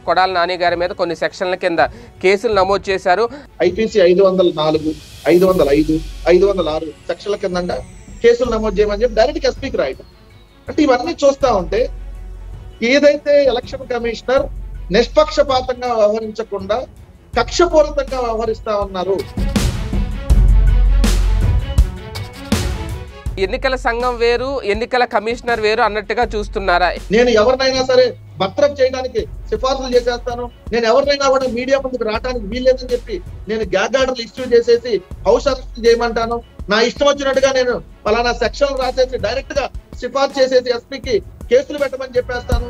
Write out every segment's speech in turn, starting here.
కొడాల నాని గారి మీద కొన్ని సెక్షన్ల కింద కేసులు నమోదు చేశారు ఐపీసీ ఐదు వందల నాలుగు ఐదు వందల ఐదు ఐదు వందల ఆరు సెక్షన్ల కింద కేసులు నమోదు చేయమని చెప్పి డైరెక్ట్ ఎస్పీకి రాయటం అంటే ఇవన్నీ చూస్తా ఉంటే ఏదైతే ఎలక్షన్ కమిషనర్ నిష్పక్షపాతంగా వ్యవహరించకుండా కక్షపూరితంగా వ్యవహరిస్తా ఉన్నారు ఎన్నికల సంఘం వేరు ఎన్నికల కమిషనర్ వేరు అన్నట్టుగా చూస్తున్నారా నేను ఎవరినైనా సరే భద్రం చేయడానికి సిఫార్సులు చేసేస్తాను నేను ఎవరినైనా కూడా మీడియా ముందుకు రావడానికి వీల్లేదని చెప్పి నేను గ్యాగ్ ఆర్డర్లు ఇష్యూ చేసేసి హౌస్ అరెస్ట్ చేయమంటాను నా ఇష్టం వచ్చినట్టుగా నేను పలానా సెక్షన్ రాసేసి డైరెక్ట్ గా సిఫార్సు చేసేసి ఎస్పీకి కేసులు పెట్టమని చెప్పేస్తాను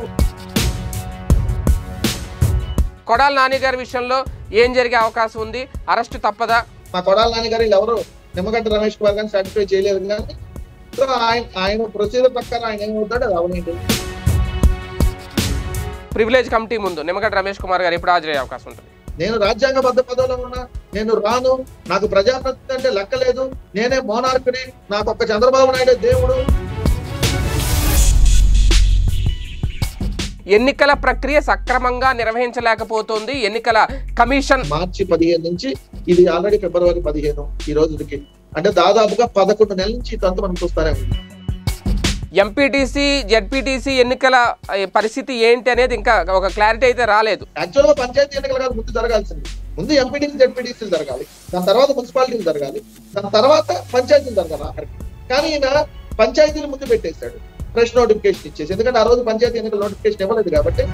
కొడాల నాని గారి విషయంలో ఏం జరిగే అవకాశం ఉంది అరెస్ట్ తప్పదా మా కొడాల నాని గారు వీళ్ళు ఎవరు నిమ్మగడ్డ రమేష్ కుమార్ గారిని సాటిస్ఫై చేయలేదు కానీ సో ఆయన ఆయన ప్రొసీజర్ ప్రకారం ఆయన ఏమవుతాడో అది అవనండి ప్రివిలేజ్ కమిటీ ముందు నిమ్మగడ్డ రమేష్ కుమార్ గారు ఎప్పుడు హాజరయ్యే అవకాశం ఉంటుంది నేను రాజ్యాంగబద్ధ పదవిలో ఉన్నా నేను రాను నాకు ప్రజాప్రతినిధి అంటే లెక్కలేదు నేనే మోనార్కుని నాకు ఒక్క చంద్రబాబు నాయుడు దేవుడు ఎన్నికల ప్రక్రియ సక్రమంగా నిర్వహించలేకపోతుంది ఎన్నికల కమిషన్ మార్చి పదిహేను నుంచి ఇది ఆల్రెడీ ఫిబ్రవరి పదిహేను ఈ రోజుకి అంటే దాదాపుగా పదకొండు నెలల నుంచి ఈ తంతు మనం చూస్తానే ఉంది ఎంపీటీసీ జెడ్పీటీసీ ఎన్నికల ఆ, పరిస్థితి ఏంటి అనేది ఇంకా ఒక క్లారిటీ అయితే రాలేదు యాక్చువల్ గా పంచాయతీ ఎన్నికలు కాదు ముందు జరగాల్సింది ముందు ఎంపీటీసీ జెడ్పీటీసీలు జరగాలి దాని తర్వాత మున్సిపాలిటీలు జరగాలి దాని తర్వాత పంచాయతీలు జరగాలి ఆఖరికి కానీ ఈయన పంచాయతీలు ముందు పెట్టేశాడు ఫ్రెష్ నోటిఫికేషన్ ఇచ్చేసి ఎందుకంటే ఆ రోజు పంచాయతీ ఎన్నికల నోటిఫికేషన్ ఇవ్వలేదు కాబట్టి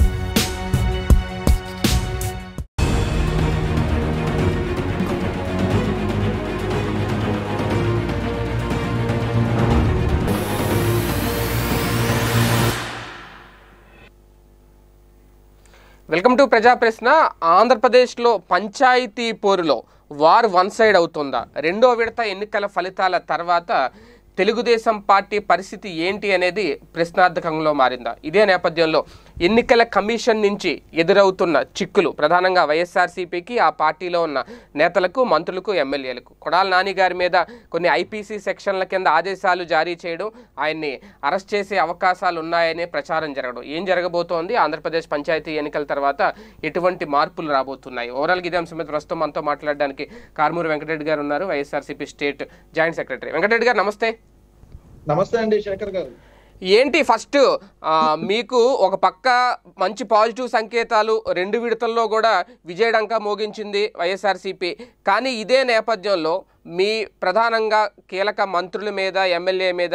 వెల్కమ్ టు ప్రజా ప్రశ్న ఆంధ్రప్రదేశ్లో పంచాయతీ పోరులో వార్ వన్ సైడ్ అవుతుందా రెండో విడత ఎన్నికల ఫలితాల తర్వాత తెలుగుదేశం పార్టీ పరిస్థితి ఏంటి అనేది ప్రశ్నార్థకంలో మారిందా ఇదే నేపథ్యంలో ఎన్నికల కమిషన్ నుంచి ఎదురవుతున్న చిక్కులు ప్రధానంగా వైఎస్ఆర్సీపీకి ఆ పార్టీలో ఉన్న నేతలకు మంత్రులకు ఎమ్మెల్యేలకు కొడాల నాని గారి మీద కొన్ని ఐపీసీ సెక్షన్ల కింద ఆదేశాలు జారీ చేయడం ఆయన్ని అరెస్ట్ చేసే అవకాశాలు ఉన్నాయనే ప్రచారం జరగడం ఏం జరగబోతోంది ఆంధ్రప్రదేశ్ పంచాయతీ ఎన్నికల తర్వాత ఎటువంటి మార్పులు రాబోతున్నాయి ఓవరాల్గా ఇదే అంశం మీద ప్రస్తుతం మనతో మాట్లాడడానికి కార్మూరి వెంకటరెడ్డి గారు ఉన్నారు YSRCP state joint secretary Venkatareddy గారు నమస్తే నమస్తే అండి శేఖర్ గారు ఏంటి ఫస్ట్ ఆ, మీకు ఒక పక్క మంచి పాజిటివ్ సంకేతాలు రెండు విడతల్లో కూడా విజయడంకా మోగించింది వైఎస్ఆర్సీపీ కానీ ఇదే నేపథ్యంలో మీ ప్రధానంగా కీలక మంత్రుల మీద ఎమ్మెల్యే మీద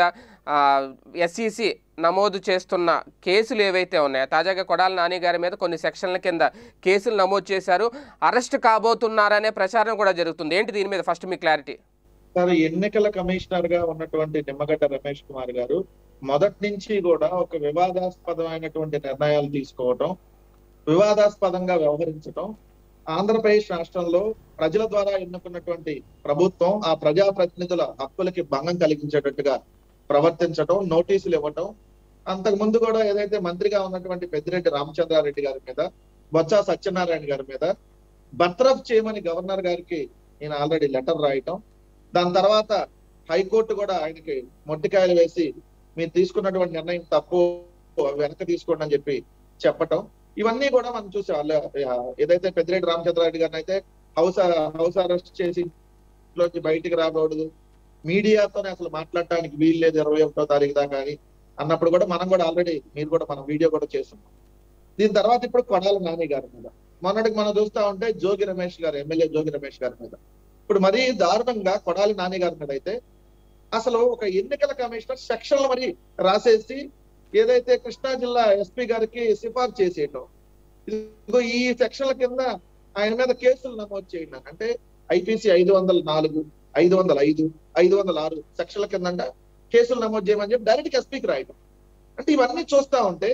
ఎస్ఈసి నమోదు చేస్తున్న కేసులు ఏవైతే ఉన్నాయో తాజాగా కొడాల నాని గారి మీద కొన్ని సెక్షన్ల కింద కేసులు నమోదు చేశారు అరెస్ట్ కాబోతున్నారనే ప్రచారం కూడా జరుగుతుంది ఏంటి దీని మీద ఫస్ట్ మీ క్లారిటీ సార్ ఎన్నికల కమిషనర్ గా ఉన్నటువంటి నిమ్మగడ్డ రమేష్ కుమార్ గారు మొదటి నుంచి కూడా ఒక వివాదాస్పదమైనటువంటి నిర్ణయాలు తీసుకోవటం వివాదాస్పదంగా వ్యవహరించటం ఆంధ్రప్రదేశ్ రాష్ట్రంలో ప్రజల ద్వారా ఎన్నుకున్నటువంటి ప్రభుత్వం ఆ ప్రజా ప్రతినిధుల హక్కులకి భంగం కలిగించేటట్టుగా ప్రవర్తించటం నోటీసులు ఇవ్వటం అంతకు ముందు కూడా ఏదైతే మంత్రిగా ఉన్నటువంటి పెద్దిరెడ్డి రామచంద్రారెడ్డి గారి మీద బొత్స సత్యనారాయణ గారి మీద బర్తరఫ్ చేయమని గవర్నర్ గారికి నేను ఆల్రెడీ లెటర్ రాయటం దాని తర్వాత హైకోర్టు కూడా ఆయనకి మొట్టికాయలు వేసి మీరు తీసుకున్నటువంటి నిర్ణయం తప్పు వెనక తీసుకోండి అని చెప్పి చెప్పటం ఇవన్నీ కూడా మనం చూసాం వాళ్ళ ఆ, ఏదైతే పెద్దిరెడ్డి రామచంద్రారెడ్డి గారిని అయితే హౌస్ హౌస్ అరెస్ట్ చేసి ఇంట్లోంచి బయటికి రాకూడదు మీడియాతోనే అసలు మాట్లాడటానికి వీలు లేదు ఇరవై ఒకటో తారీఖు దాకా అని అన్నప్పుడు కూడా మనం కూడా ఆల్రెడీ మీరు కూడా మనం వీడియో కూడా చేస్తున్నాం దీని తర్వాత ఇప్పుడు కొడాల నాని గారి మీద మొన్నటికి మనం చూస్తా ఉంటే జోగి రమేష్ గారు ఎమ్మెల్యే జోగి రమేష్ గారి మీద ఇప్పుడు మరీ దారుణంగా కొడాలి నాని గారి మీద అయితే అసలు ఒక ఎన్నికల కమిషనర్ సెక్షన్లు మరి రాసేసి ఏదైతే కృష్ణా జిల్లా ఎస్పీ గారికి సిఫార్సు చేసేయటం ఇదిగో ఈ సెక్షన్ల కింద ఆయన మీద కేసులు నమోదు చేయడం అంటే ఐపీసీ ఐదు వందల నాలుగు ఐదు వందల ఐదు ఐదు వందల ఆరు సెక్షన్ల కింద కేసులు నమోదు చేయమని చెప్పి డైరెక్ట్ ఎస్పీకి రాయటం అంటే ఇవన్నీ చూస్తా ఉంటే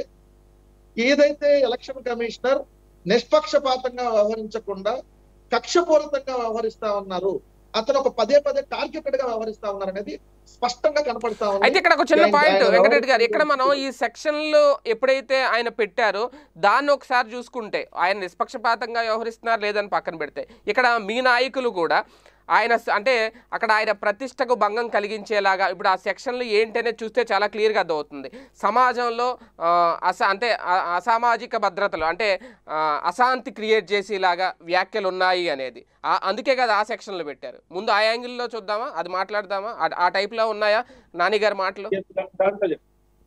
ఏదైతే ఎలక్షన్ కమిషనర్ నిష్పక్షపాతంగా వ్యవహరించకుండా కక్షపూరితంగా వ్యవహరిస్తా ఉన్నారు అతను ఒక పదే పదే టార్గెటెడ్ గా వ్యవహరిస్తా ఉన్నారు అనేది స్పష్టంగా కనపడతా ఉంది అయితే ఇక్కడ ఒక చిన్న ఆయన- పాయింట్ ఆయన వెంకటరెడ్డి గారు ఎవరు- ఇక్కడ మనం ఈ సెక్షన్లో ఎప్పుడైతే ఆయన పెట్టారో దాన్ని ఒకసారి చూసుకుంటే ఆయన నిష్పక్షపాతంగా వ్యవహరిస్తున్నారు లేదని పక్కన పెడితే ఇక్కడ మీ నాయకులు కూడా ఆయన స- అంటే అక్కడ ఆయన ప్రతిష్టకు భంగం కలిగించేలాగా ఇప్పుడు ఆ సెక్షన్లు ఏంటనే చూస్తే చాలా క్లియర్గా అర్థమవుతుంది సమాజంలో ఆ, అస అంటే ఆ- అసామాజిక భద్రతలు అంటే ఆ, అశాంతి క్రియేట్ చేసేలాగా వ్యాఖ్యలు ఉన్నాయి అనేది ఆ- అందుకే కదా ఆ సెక్షన్లు పెట్టారు ముందు ఆ యాంగిల్లో చూద్దామా అది మాట్లాడదామా ఆ- ఆ టైప్లో ఉన్నాయా నానిగారి మాటలు దాంట్లో చెప్పు.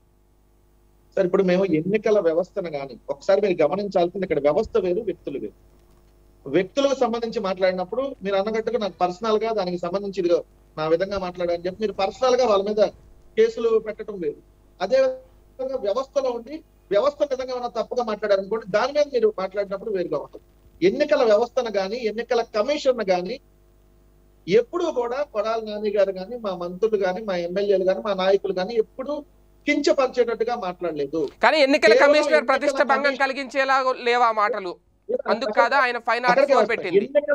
సార్ ఇప్పుడు మేము ఎన్నికల వ్యవస్థను కానీ ఒకసారి మీరు గమనించాల్సింది ఇక్కడ వ్యవస్థ వేరు వ్యక్తులు వేరు వ్యక్తులకు సంబంధించి మాట్లాడినప్పుడు మీరు అన్నగట్టుగా నాకు పర్సనల్ గా దానికి సంబంధించి ఇదిగో నా విధంగా మాట్లాడని చెప్పి మీరు పర్సనల్ గా వాళ్ళ మీద కేసులు పెట్టడం లేదు అదే విధంగా వ్యవస్థలో ఉండి వ్యవస్థ విధంగా ఏమైనా తప్పుగా మాట్లాడారనుకోండి దాని మీద మీరు మాట్లాడినప్పుడు వేరుగా ఉంటుంది ఎన్నికల వ్యవస్థను కానీ ఎన్నికల కమిషన్ కానీ ఎప్పుడూ కూడా కొడాల నాని గారు కానీ మా మంత్రులు కానీ మా ఎమ్మెల్యేలు కానీ మా నాయకులు కానీ ఎప్పుడు కించపరిచేటట్టుగా మాట్లాడలేదు కానీ ఎన్నికల కేవలం కమిషనర్ ఎన్నికల ప్రతిష్ట భంగం కమిషన్- కలిగించేలా లేవా మాటలు అందుకు కాదా ఆయన ఫైన్ ఆర్డర్ అక్కడికే ఫోర్ వస్తా. పెట్టింది ఎన్నికల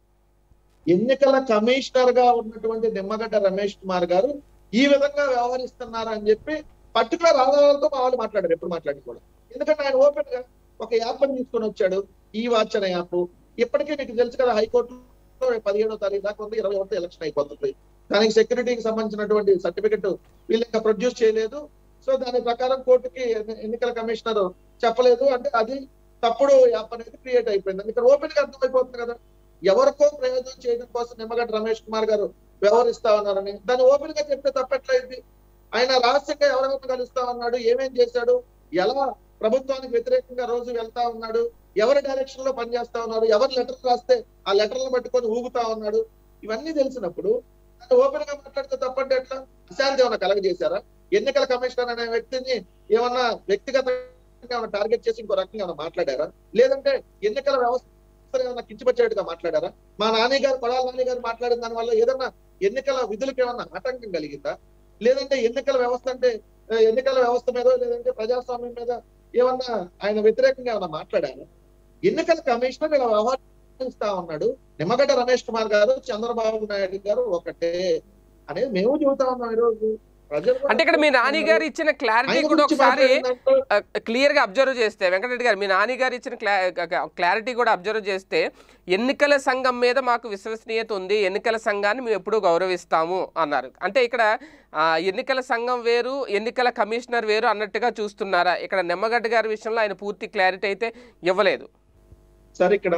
ఎన్నికల కమిషనర్ గా ఉన్నటువంటి నిమ్మగడ్డ రమేష్ కుమార్ గారు ఈ విధంగా వ్యవహరిస్తున్నారు అని చెప్పి పర్టికులర్ ఆధారాలతో మా వాళ్ళు మాట్లాడారు ఎప్పుడు మాట్లాడి కూడా ఎందుకంటే ఆయన ఓపెన్ గా ఒక యాప్ అని తీసుకొని వచ్చాడు ఈ వాచ్ అనే యాప్ ఇప్పటికే నీకు తెలుసు కదా హైకోర్టులో పదిహేడో తారీఖు దాకా ఉంది ఇరవై ఒకటి ఎలక్షన్ అయిపోతుంది దానికి సెక్యూరిటీకి సంబంధించినటువంటి సర్టిఫికెట్ వీళ్ళు ఇంకా ప్రొడ్యూస్ చేయలేదు సో దాని ప్రకారం కోర్టుకి ఎన్ని- ఎన్నికల కమిషనర్ చెప్పలేదు అంటే అది తప్పుడు యాప్ అనేది క్రియేట్ అయిపోయింది ఇక్కడ ఓపెన్ గా అర్థమైపోతుంది కదా ఎవరికో ప్రయోజనం చేయడం కోసం నిమ్మగడ్డ రమేష్ కుమార్ గారు వ్యవహరిస్తా ఉన్నారని దాన్ని ఓపెన్ గా చెప్తే తప్పట్లయింది ఆయన రహస్యంగా ఎవరెవరిని కలుస్తా ఉన్నాడు ఏమేం చేశాడు ఎలా ప్రభుత్వానికి వ్యతిరేకంగా రోజు వెళ్తా ఉన్నాడు ఎవరి డైరెక్షన్ లో పనిచేస్తా ఉన్నారు ఎవరు లెటర్ రాస్తే ఆ లెటర్లను పట్టుకొని ఊగుతా ఉన్నాడు ఇవన్నీ తెలిసినప్పుడు దాన్ని ఓపెన్ గా మాట్లాడితే తప్పంటే ఎట్లా అశాంతి ఏమైనా కలగజేశారా ఎన్నికల కమిషనర్ అనే వ్యక్తిని ఏమన్నా వ్యక్తిగతంగా ఏమైనా టార్గెట్ చేసి ఇంకో రకంగా ఏమైనా మాట్లాడారా లేదంటే ఎన్నికల వ్యవస్థ ఏమైనా కించపరిచేట్టుగా మాట్లాడారా మా నాని గారు కొడాల నాని గారు మాట్లాడిన దాని వల్ల ఏదన్నా ఎన్నికల విధులకు ఏమన్నా ఆటంకం కలిగిందా లేదంటే ఎన్నికల వ్యవస్థ అంటే ఆ, ఎన్నికల వ్యవస్థ మీద లేదంటే ప్రజాస్వామ్యం మీద ఏమన్నా ఆయన వ్యతిరేకంగా ఏమన్నా మాట్లాడారా ఎన్నికల కమిషనర్ ఇలా వ్యవహరిస్తా ఉన్నాడు నిమ్మగడ్డ రమేష్ కుమార్ గారు చంద్రబాబు నాయుడు గారు ఒకటే అనేది మేము చెబుతా ఉన్నాం ఈరోజు ప్రజలు కూడా అంటే ఇక్కడ మీ నాని గారు ఇచ్చిన క్లారిటీ ఆయన కూడా గురించి ఒకసారి మాట్లాడినప్పుడు క్లియర్ గా అబ్జర్వ్ చేస్తే వెంకటరెడ్డి గారు మీ నాని గారు ఇచ్చిన క్లారిటీ కూడా అబ్జర్వ్ చేస్తే ఎన్నికల సంఘం మీద మాకు విశ్వసనీయత ఉంది ఎన్నికల సంఘాన్ని మేము ఎప్పుడూ గౌరవిస్తాము అన్నారు అంటే ఇక్కడ ఆ, ఎన్నికల సంఘం వేరు ఎన్నికల కమిషనర్ వేరు అన్నట్టుగా చూస్తున్నారా ఇక్కడ నిమ్మగడ్డ గారి విషయంలో ఆయన పూర్తి క్లారిటీ అయితే ఇవ్వలేదు సార్ ఇక్కడ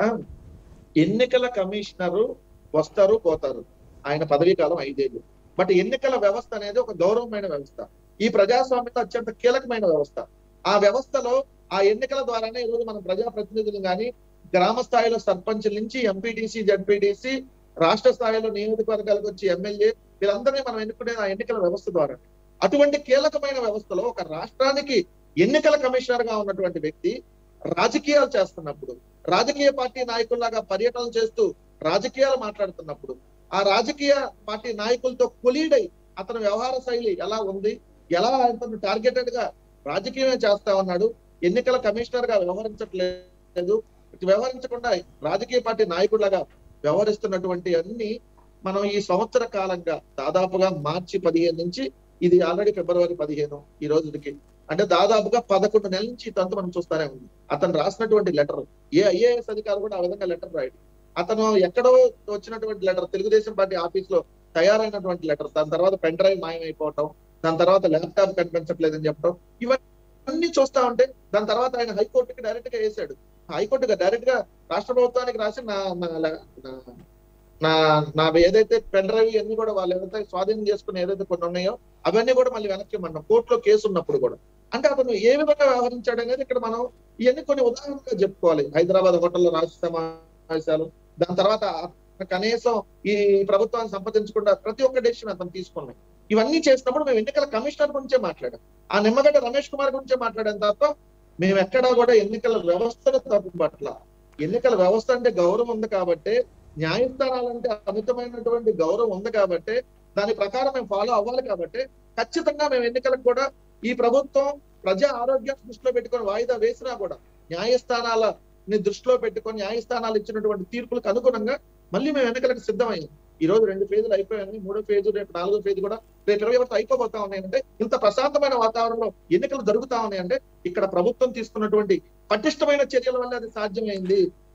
ఎన్నికల కమిషనరు వస్తారు పోతారు ఆయన పదవీ కాలం ఐదేళ్ళు బట్ ఎన్నికల వ్యవస్థ అనేది ఒక గౌరవమైన వ్యవస్థ ఈ ప్రజాస్వామ్యంలో అత్యంత కీలకమైన వ్యవస్థ ఆ వ్యవస్థలో ఆ ఎన్నికల ద్వారానే ఈరోజు మన ప్రజాప్రతినిధులు కానీ గ్రామ స్థాయిలో సర్పంచ్ నుంచి ఎంపీటీసీ జడ్పీటీసీ రాష్ట్ర స్థాయిలో నియోజకవర్గాలకు వచ్చి ఎమ్మెల్యే వీళ్ళందరినీ మనం ఎన్నుకునేది ఆ ఎన్నికల వ్యవస్థ ద్వారా అటువంటి కీలకమైన వ్యవస్థలో ఒక రాష్ట్రానికి ఎన్నికల కమిషనర్ గా ఉన్నటువంటి వ్యక్తి రాజకీయాలు చేస్తున్నప్పుడు రాజకీయ పార్టీ నాయకుల్లాగా పర్యటనలు చేస్తూ రాజకీయాలు మాట్లాడుతున్నప్పుడు ఆ రాజకీయ పార్టీ నాయకులతో కొలీడై అతని వ్యవహార శైలి ఎలా ఉంది ఎలా అతను టార్గెటెడ్ గా రాజకీయమే చేస్తా ఉన్నాడు ఎన్నికల కమిషనర్ గా వ్యవహరించట్లేదు వ్యవహరించకుండా రాజకీయ పార్టీ నాయకుడిలాగా వ్యవహరిస్తున్నటువంటి అన్ని మనం ఈ సంవత్సర కాలంగా దాదాపుగా మార్చి పదిహేను నుంచి ఇది ఆల్రెడీ ఫిబ్రవరి పదిహేను ఈ రోజుకి అంటే దాదాపుగా పదకొండు నెలల నుంచి ఇదంతా మనం చూస్తానే ఉంది అతను రాసినటువంటి లెటర్ ఏ ఐఏఎస్ అధికారి కూడా ఆ విధంగా లెటర్ రాయడు అతను ఎక్కడో వచ్చినటువంటి లెటర్ తెలుగుదేశం పార్టీ ఆఫీస్ లో తయారైనటువంటి లెటర్ దాని తర్వాత పెన్ డ్రైవ్ మాయమైపోవటం దాని తర్వాత ల్యాప్టాప్ కనిపించట్లేదని చెప్పడం ఇవన్నీ చూస్తా ఉంటే దాని తర్వాత ఆయన హైకోర్టుకి డైరెక్ట్ గా వేసాడు హైకోర్టుగా డైరెక్ట్ గా రాష్ట్ర ప్రభుత్వానికి రాసి నా నా నా- నా నా ఏదైతే పెన్ డ్రైవ్ ఇవన్నీ కూడా వాళ్ళు ఏదైతే స్వాధీనం చేసుకుని ఏదైతే కొన్ని ఉన్నాయో అవన్నీ కూడా మళ్ళీ వెనక్కి ఇవ్వమన్నాం కోర్టులో కేసు ఉన్నప్పుడు కూడా అంటే అతను ఏ విధంగా వ్యవహరించాడు అనేది ఇక్కడ మనం ఇవన్నీ కొన్ని ఉదాహరణలుగా చెప్పుకోవాలి హైదరాబాద్ హోటల్లో రాష్ట్ర సమావేశాలు దాని తర్వాత కనీసం ఈ ప్రభుత్వాన్ని సంప్రదించకుండా ప్రతి ఒక్క డెసిషన్ అతను తీసుకున్నాం ఇవన్నీ చేసినప్పుడు మేము ఎన్నికల కమిషనర్ గురించే మాట్లాడాం ఆ నిమ్మగడ్డ రమేష్ కుమార్ గురించే మాట్లాడాం తప్ప మేము ఎక్కడా కూడా ఎన్నికల వ్యవస్థను తప్పు పట్ల ఎన్నికల వ్యవస్థ అంటే గౌరవం ఉంది కాబట్టి న్యాయస్థానాలంటే అమితమైనటువంటి గౌరవం ఉంది కాబట్టి దాని ప్రకారం మేము ఫాలో అవ్వాలి కాబట్టి ఖచ్చితంగా మేము ఎన్నికలకు కూడా ఈ ప్రభుత్వం ప్రజా ఆరోగ్యం దృష్టిలో పెట్టుకొని వాయిదా వేసినా కూడా న్యాయస్థానాలని దృష్టిలో పెట్టుకొని న్యాయస్థానాలు ఇచ్చినటువంటి తీర్పులకు అనుగుణంగా మళ్ళీ మేము ఎన్నికలకు సిద్ధమయ్యాం ఈ రోజు రెండు ఫేజులు అయిపోయాయి మూడో ఫేజు రేపు నాలుగో ఫేజ్ కూడా రేపు ఇరవై ఒకటి అయిపోబోతా ఉన్నాయంటే ఇంత ప్రశాంతమైన వాతావరణంలో ఎన్నికలు జరుగుతా ఉన్నాయంటే ఇక్కడ ప్రభుత్వం తీసుకున్నటువంటి పటిష్టమైన చర్యల వల్ల అది సాధ్యమైంది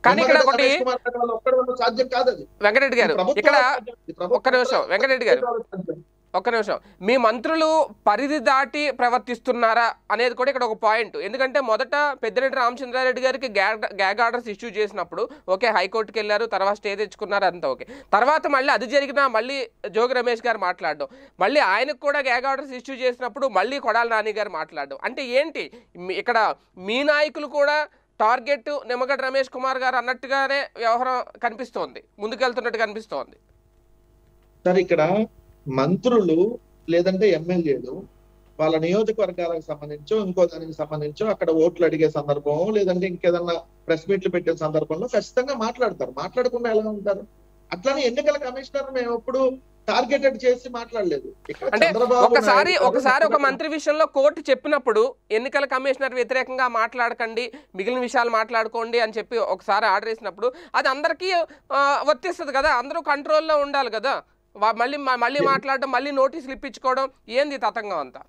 కానీ ఇక్కడ నిమ్మగడ్డ ఒకటి రమేష్ కుమార్ గారి వల్ల ఒక్కడి వల్ల సాధ్యం కాదు అది వెంకటరెడ్డి గారు ఇది ప్రభుత్వం ఇక్కడ సాధ్యం. ఇది ప్రభుత్వం ఒక్క నిమిషం వెంకటరెడ్డి గారు సాధ్యం. ఒక్క నిమిషం మీ మంత్రులు పరిధి దాటి ప్రవర్తిస్తున్నారా అనేది కూడా ఇక్కడ ఒక పాయింట్ ఎందుకంటే మొదట పెద్దిరెడ్డి రామచంద్రారెడ్డి గారికి గ్యాగ్ గ్యాగ్ ఆర్డర్స్ ఇష్యూ చేసినప్పుడు ఓకే హైకోర్టుకి వెళ్ళారు తర్వాత స్టే తెచ్చుకున్నారు అంతా ఓకే తర్వాత మళ్ళీ అది జరిగినా మళ్ళీ జోగి రమేష్ గారు మాట్లాడడం మళ్ళీ ఆయనకు కూడా గ్యాగ్ ఆర్డర్స్ ఇష్యూ చేసినప్పుడు మళ్ళీ కొడాల నాని గారు మాట్లాడడం అంటే ఏంటి మీ- ఇక్కడ మీ నాయకులు కూడా టార్గెట్ నిమ్మగడ్డ రమేష్ కుమార్ గారు అన్నట్టుగానే వ్యవహారం కనిపిస్తోంది ముందుకెళ్తున్నట్టు కనిపిస్తోంది సార్ ఇక్కడ మంత్రులు లేదంటే ఎమ్మెల్యేలు వాళ్ళ నియోజకవర్గాలకు సంబంధించో ఇంకో దానికి సంబంధించో అక్కడ ఓట్లు అడిగే సందర్భం లేదంటే ఇంకేదన్నా ప్రెస్ మీట్లు పెట్టే సందర్భంలో ఖచ్చితంగా మాట్లాడతారు మాట్లాడకుండా ఎలా ఉంటారు అట్లానే ఎన్నికల కమిషనర్ మేము ఎప్పుడు టార్గెటెడ్ చేసి మాట్లాడలేదు ఇక్కడ అంటే చంద్రబాబు ఒకసారి నాయుడు గారు ఒకసారి ఒక చెప్పినట్టు- మంత్రి విషయంలో కోర్టు చెప్పినప్పుడు ఎన్నికల కమిషనర్ వ్యతిరేకంగా మాట్లాడకండి మిగిలిన విషయాలు మాట్లాడుకోండి అని చెప్పి ఒకసారి ఆర్డర్ వేసినప్పుడు అది అందరికీ ఆ, వర్తిస్తుంది కదా అందరూ కంట్రోల్లో ఉండాలి కదా వా- మళ్ళీ మళ్ళీ మాట్లాడడం మళ్ళీ నోటీసులు ఇప్పించుకోవడం ఏంది ఈ తతంగం అంతా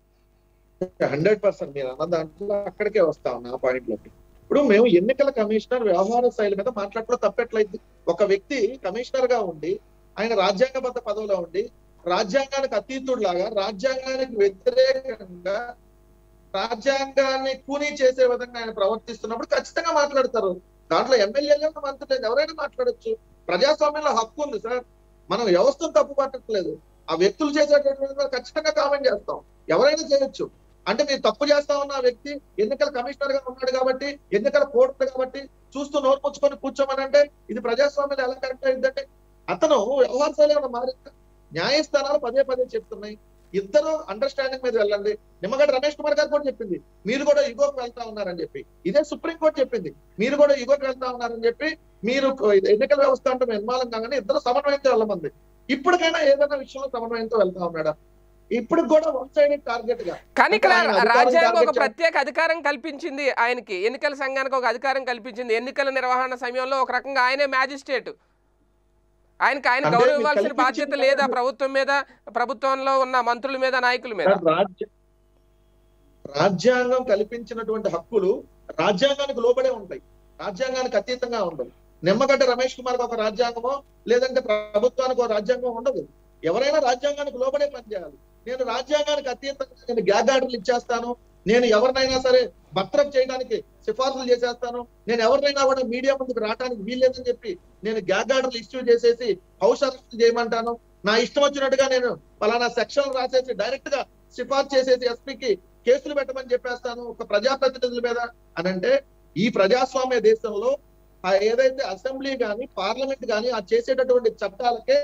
హండ్రెడ్ పర్సెంట్ మీరు అన్న దాంట్లో అక్కడికే వస్తా ఉన్నా ఆ పాయింట్ లోకి ఇప్పుడు మేము ఎన్నికల కమిషనర్ వ్యవహార శైలి మీద మాట్లాడడం తప్పెట్లయింది ఒక వ్యక్తి కమిషనర్ గా ఉండి ఆయన రాజ్యాంగబద్ధ పదవిలో ఉండి రాజ్యాంగానికి అతీతుడు లాగా రాజ్యాంగానికి వ్యతిరేకంగా రాజ్యాంగాన్ని కూనీ చేసే విధంగా ఆయన ప్రవర్తిస్తున్నప్పుడు ఖచ్చితంగా మాట్లాడతారు దాంట్లో ఎమ్మెల్యేలు మంత్రులు లేదు ఎవరైనా మాట్లాడొచ్చు ప్రజాస్వామ్యంలో హక్కు ఉంది సార్ మనం వ్యవస్థను తప్పు పట్టట్లేదు ఆ వ్యక్తులు చేసేటటువంటి మీద ఖచ్చితంగా కామెంట్ చేస్తాం ఎవరైనా చేయొచ్చు అంటే మీరు తప్పు చేస్తా ఉన్న ఆ వ్యక్తి ఎన్నికల కమిషనర్ గా ఉన్నాడు కాబట్టి ఎన్నికల కోర్టు కాబట్టి చూస్తూ నోరు పుచ్చుకొని కూర్చోమని అంటే ఇది ప్రజాస్వామ్యం ఎలా కరెక్ట్ అయిందంటే అతను వ్యవహార శైలి ఏమైనా మారిందా న్యాయస్థానాలు పదే పదే చెప్తున్నాయి ఇద్దరు అండర్స్టాండింగ్ మీద వెళ్ళండి నిమ్మగడ్డ రమేష్ కుమార్ గారు కూడా చెప్పింది మీరు కూడా ఇగోకి వెళ్తా ఉన్నారని చెప్పి ఇదే సుప్రీం కోర్టు చెప్పింది మీరు కూడా ఇగోకి వెళ్తా ఉన్నారని చెప్పి మీరు ఎన్నికల వ్యవస్థ అంటే నిర్మాణం కాగానే ఇద్దరు సమన్వయంతో వెళ్ళమంది ఇప్పటికైనా ఏదైనా విషయంలో సమన్వయంతో వెళ్తా ఉన్నాడా ఇప్పుడు కూడా వన్ సైడ్ టార్గెట్ గా కానీ ఇక్కడ అంటే ఆయన అధికారం రాజ్యాంగం ఒక target ప్రత్యేక అధికారం కల్పించింది ఆయనకి ఎన్నికల సంఘానికి ఒక అధికారం కల్పించింది ఎన్నికల నిర్వహణ సమయంలో ఒక రకంగా ఆయనే మ్యాజిస్ట్రేట్ ఆయనకి ఆయన అంటే గౌరవ మీరు ఇవ్వాల్సిన కల్పించింది బాధ్యత లేదా ప్రభుత్వం మీద ప్రభుత్వంలో ఉన్న మంత్రుల మీద నాయకుల మీద సార్, రాజ్య రాజ్యాంగం కల్పించినటువంటి హక్కులు రాజ్యాంగానికి లోబడే ఉంటాయి రాజ్యాంగానికి అతీతంగా ఉండవు నిమ్మగడ్డ రమేష్ కుమార్ ఒక రాజ్యాంగమో లేదంటే ప్రభుత్వానికి ఒక రాజ్యాంగం ఉండదు ఎవరైనా రాజ్యాంగానికి లోబడే పనిచేయాలి నేను రాజ్యాంగానికి అతీతంగా నేను గ్యాగ్ ఆర్డర్లు ఇచ్చేస్తాను నేను ఎవరినైనా సరే భర్తరఫ్ చేయడానికి సిఫార్సులు చేసేస్తాను నేను ఎవరినైనా కూడా మీడియా ముందుకు రావడానికి వీల్లేదని చెప్పి నేను గ్యాగ్ ఆర్డర్లు ఇష్యూ చేసేసి హౌస్ అరెస్ట్ చేయమంటాను నా ఇష్టం వచ్చినట్టుగా నేను పలానా సెక్షన్ రాసేసి డైరెక్ట్ గా సిఫార్సు చేసేసి ఎస్పీకి కేసులు పెట్టమని చెప్పేస్తాను ఒక ప్రజాప్రతినిధుల మీద అని అంటే ఈ ప్రజాస్వామ్య దేశంలో ఆ ఏదైతే అసెంబ్లీ గాని పార్లమెంట్ గాని ఆ చేసేటటువంటి చట్టాలకే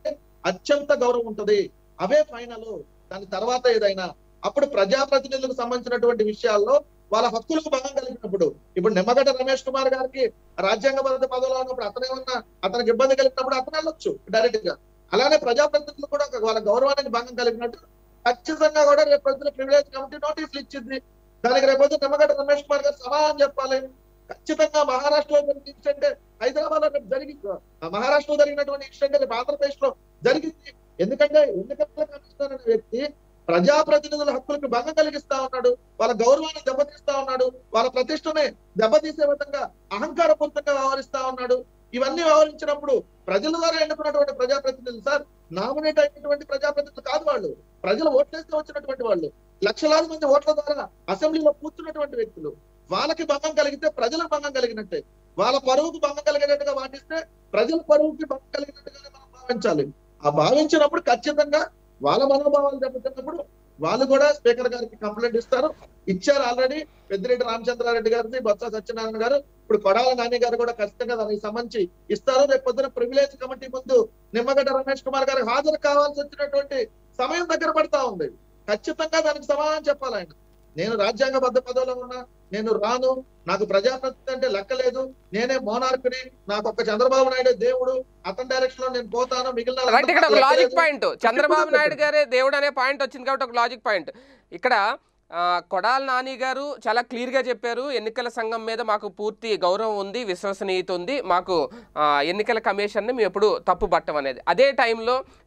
అత్యంత గౌరవం ఉంటది అవే ఫైనల్ దాని తర్వాత ఏదైనా అప్పుడు ప్రజాప్రతినిధులకు సంబంధించినటువంటి విషయాల్లో వాళ్ళ హక్కులకు భంగం కలిగినప్పుడు ఇప్పుడు నిమ్మగడ్డ రమేష్ కుమార్ గారికి రాజ్యాంగబద్ధ పదవిలో ఉన్నప్పుడు అతనేమన్నా అతనికి ఇబ్బంది కలిగినప్పుడు అతను వెళ్ళొచ్చు డైరెక్ట్ గా అలానే ప్రజాప్రతినిధులు కూడా ఒక వాళ్ళ గౌరవానికి భంగం కలిగినట్టు ఖచ్చితంగా కూడా రేపు పొద్దున ప్రివిలేజ్ కమిటీ నోటీసులు ఇచ్చింది దానికి రేపు పొద్దున నిమ్మగడ్డ రమేష్ కుమార్ గారు సమాధానం చెప్పాలి ఖచ్చితంగా మహారాష్ట్రలో జరిగిన ఇన్సిడెంట్ హైదరాబాద్ లో రేపు జరిగింది ఆ మహారాష్ట్రలో జరిగినటువంటి ఇన్సిడెంట్ రేపు ఆంధ్రప్రదేశ్ లో జరిగింది ఎందుకంటే ఎన్నికల కమిషనర్ అనే వ్యక్తి ప్రజాప్రతినిధుల హక్కులకు భంగం కలిగిస్తా ఉన్నాడు వాళ్ళ గౌరవాన్ని దెబ్బతీస్తా ఉన్నాడు వాళ్ళ ప్రతిష్టని దెబ్బతీసే విధంగా అహంకారపూరితంగా వ్యవహరిస్తా ఉన్నాడు ఇవన్నీ వ్యవహరించినప్పుడు ప్రజల ద్వారా ఎన్నుకున్నటువంటి ప్రజాప్రతినిధులు సార్ నామినేట్ అయినటువంటి ప్రజాప్రతినిధులు కాదు వాళ్ళు ప్రజలు ఓట్లేస్తే వచ్చినటువంటి వాళ్ళు లక్షలాది మంది ఓట్ల ద్వారా అసెంబ్లీలో కూర్చున్నటువంటి వ్యక్తులు వాళ్ళకి భంగం కలిగితే ప్రజలకు భంగం కలిగినట్టే వాళ్ళ పరువుకు భంగం కలిగినట్టుగా వాటిస్తే ప్రజల పరువుకి భంగం కలిగినట్టుగానే మనం భావించాలి ఆ భావించినప్పుడు ఖచ్చితంగా వాళ్ళ మనోభావాలు దెబ్బతిన్నప్పుడు వాళ్ళు కూడా స్పీకర్ గారికి కంప్లైంట్ ఇస్తారు ఇచ్చారు ఆల్రెడీ పెద్దిరెడ్డి రామచంద్రారెడ్డి గారిది బొత్స సత్యనారాయణ గారు ఇప్పుడు కొడాల నాని గారు కూడా ఖచ్చితంగా దానికి సంబంధించి ఇస్తారు రేపు పొద్దున ప్రివిలేజ్ కమిటీ ముందు నిమ్మగడ్డ రమేష్ కుమార్ గారికి హాజరు కావాల్సి వచ్చినటువంటి సమయం దగ్గర పడతా ఉంది ఖచ్చితంగా దానికి సమాధానం చెప్పాలి ఆయన నేను రాజ్యాంగబద్ధ పదవిలో ఉన్నా నేను రాను నాకు ప్రజాప్రతినిధి అంటే లెక్కలేదు నేనే మోనార్కుని నాకు ఒక చంద్రబాబు నాయుడు దేవుడు అతని డైరెక్షన్ లో నేను పోతాను మిగిలిన రైట్ ఇక్కడ ఒక వాళ్ళంతా లాజిక్ లెక్కలేదు. పాయింట్ చంద్రబాబు నాయుడు గారే దేవుడు అనే పాయింట్ వచ్చింది కాబట్టి ఒక లాజిక్ పాయింట్ ఇక్కడ ఆ, కొడాల నాని గారు చాలా క్లియర్గా చెప్పారు ఎన్నికల సంఘం మీద మాకు పూర్తి గౌరవం ఉంది విశ్వసనీయత ఉంది మాకు ఆ, ఎన్నికల కమిషన్ని మేము ఎప్పుడు తప్పు పట్టం అనేది అదే టైంలో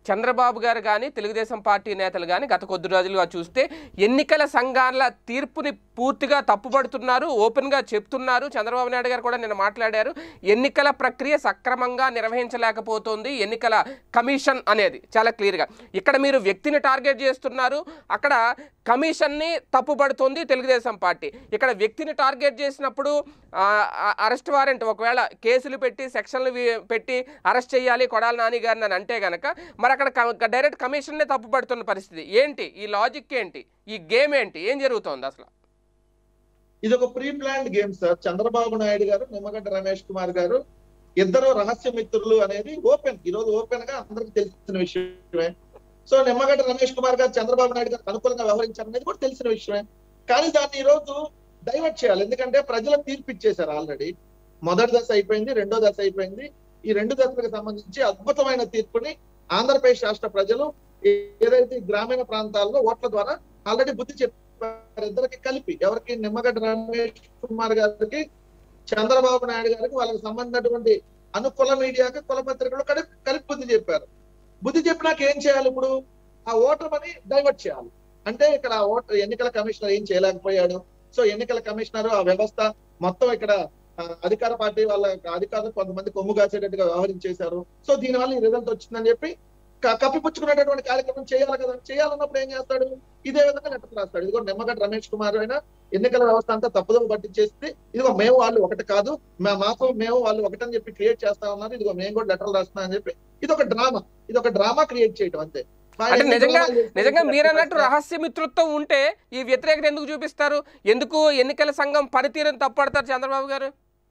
చంద్రబాబు గారు కానీ తెలుగుదేశం పార్టీ నేతలు కానీ గత కొద్ది రోజులుగా చూస్తే ఎన్నికల సంఘాల తీర్పుని పూర్తిగా తప్పుపడుతున్నారు ఓపెన్గా చెప్తున్నారు చంద్రబాబు నాయుడు గారు కూడా నిన్న మాట్లాడారు ఎన్నికల ప్రక్రియ సక్రమంగా నిర్వహించలేకపోతుంది ఎన్నికల కమిషన్ అనేది చాలా క్లియర్గా ఇక్కడ మీరు వ్యక్తిని టార్గెట్ చేస్తున్నారు అక్కడ కమిషన్ని తప్పుపడుతుంది తెలుగుదేశం పార్టీ ఇక్కడ వ్యక్తిని టార్గెట్ చేసినప్పుడు ఆ, ఆ, అరెస్ట్ వారెంట్ ఒకవేళ కేసులు పెట్టి సెక్షన్లు వి- పెట్టి అరెస్ట్ చేయాలి కొడాలి నాని గారిని అని అంటే గనక మరి అక్కడ క- డైరెక్ట్ కమిషన్నే తప్పుపడుతున్న పరిస్థితి ఏంటి ఈ లాజిక్ ఏంటి ఈ గేమ్ ఏంటి ఏం జరుగుతోంది అసలు ఇది ఒక pre planned game sir Chandrababu Naidu గారు నిమ్మగడ్డ రమేష్ కుమార్ గారు ఇద్దరు రహస్య మిత్రులు అనేది ఓపెన్ ఈ రోజు ఓపెన్ గా అందరికి తెలిసిన విషయమే సో నిమ్మగడ్డ రమేష్ కుమార్ గారు చంద్రబాబు నాయుడు గారు అనుకూలంగా వ్యవహరించారు అనేది కూడా తెలిసిన విషయమే కానీ దాన్ని ఈ రోజు డైవర్ట్ చేయాలి ఎందుకంటే ప్రజలకు తీర్పు ఇచ్చేశారు ఆల్రెడీ మొదటి దశ అయిపోయింది రెండో దశ అయిపోయింది ఈ రెండు దశలకు సంబంధించి అద్భుతమైన తీర్పుని ఆంధ్రప్రదేశ్ రాష్ట్ర ప్రజలు ఏదైతే ఈ గ్రామీణ ప్రాంతాల్లో ఓట్ల ద్వారా ఆల్రెడీ బుద్ధి చెప్పారు ఇద్దరికి కలిపి ఎవరికి నిమ్మగడ్డ రమేష్ కుమార్ గారికి చంద్రబాబు నాయుడు గారికి వాళ్ళకి సంబంధించినటువంటి అనుకుల మీడియాకి కుల పత్రికలు కలిపి కలిపి బుద్ధి చెప్పారు బుద్ధి చెప్పినాక ఏం చేయాలి ఇప్పుడు ఆ ఓటర్ని డైవర్ట్ చేయాలి అంటే ఇక్కడ ఆ ఓటర్ ఎన్నికల కమిషనర్ ఏం చేయలేకపోయాడు సో ఎన్నికల కమిషనర్ ఆ వ్యవస్థ మొత్తం ఇక్కడ ఆ, అధికార పార్టీ వాళ్ళ అధికారులు కొంతమంది కొమ్ము కాసేటట్టుగా వ్యవహరించేశారు సో దీనివల్ల ఈ రిజల్ట్ వచ్చిందని చెప్పి క- కప్పిపుచ్చుకునేటటువంటి కార్యక్రమం చేయాలి కదా చేయాలన్నప్పుడు ఏం చేస్తాడు ఇదే విధంగా లెటర్ రాస్తాడు ఇదిగో నిమ్మగడ్డ రమేష్ కుమార్ అయినా ఎన్నికల వ్యవస్థ అంతా తప్పుదోవ పట్టించేస్తే ఇదిగో మేము వాళ్ళు ఒకటి కాదు మా మాకు మేము వాళ్ళు ఒకటని చెప్పి క్రియేట్ చేస్తా ఉన్నారు ఇదిగో మేము కూడా లెటర్లు రాస్తున్నాం అని చెప్పి ఇది ఒక డ్రామా ఇది ఒక డ్రామా క్రియేట్ చేయడం అంతే మా అంటే ఎన్ని నిజంగా డ్రామాలు చేస్తే నిజంగా ఎన్ని మీరు అన్నట్టు రాస్తారు? రహస్య మిత్రుత్వం ఉంటే ఈ వ్యతిరేకత ఎందుకు చూపిస్తారు ఎందుకు ఎన్నికల సంఘం పనితీరుని తప్పడతారు చంద్రబాబు గారు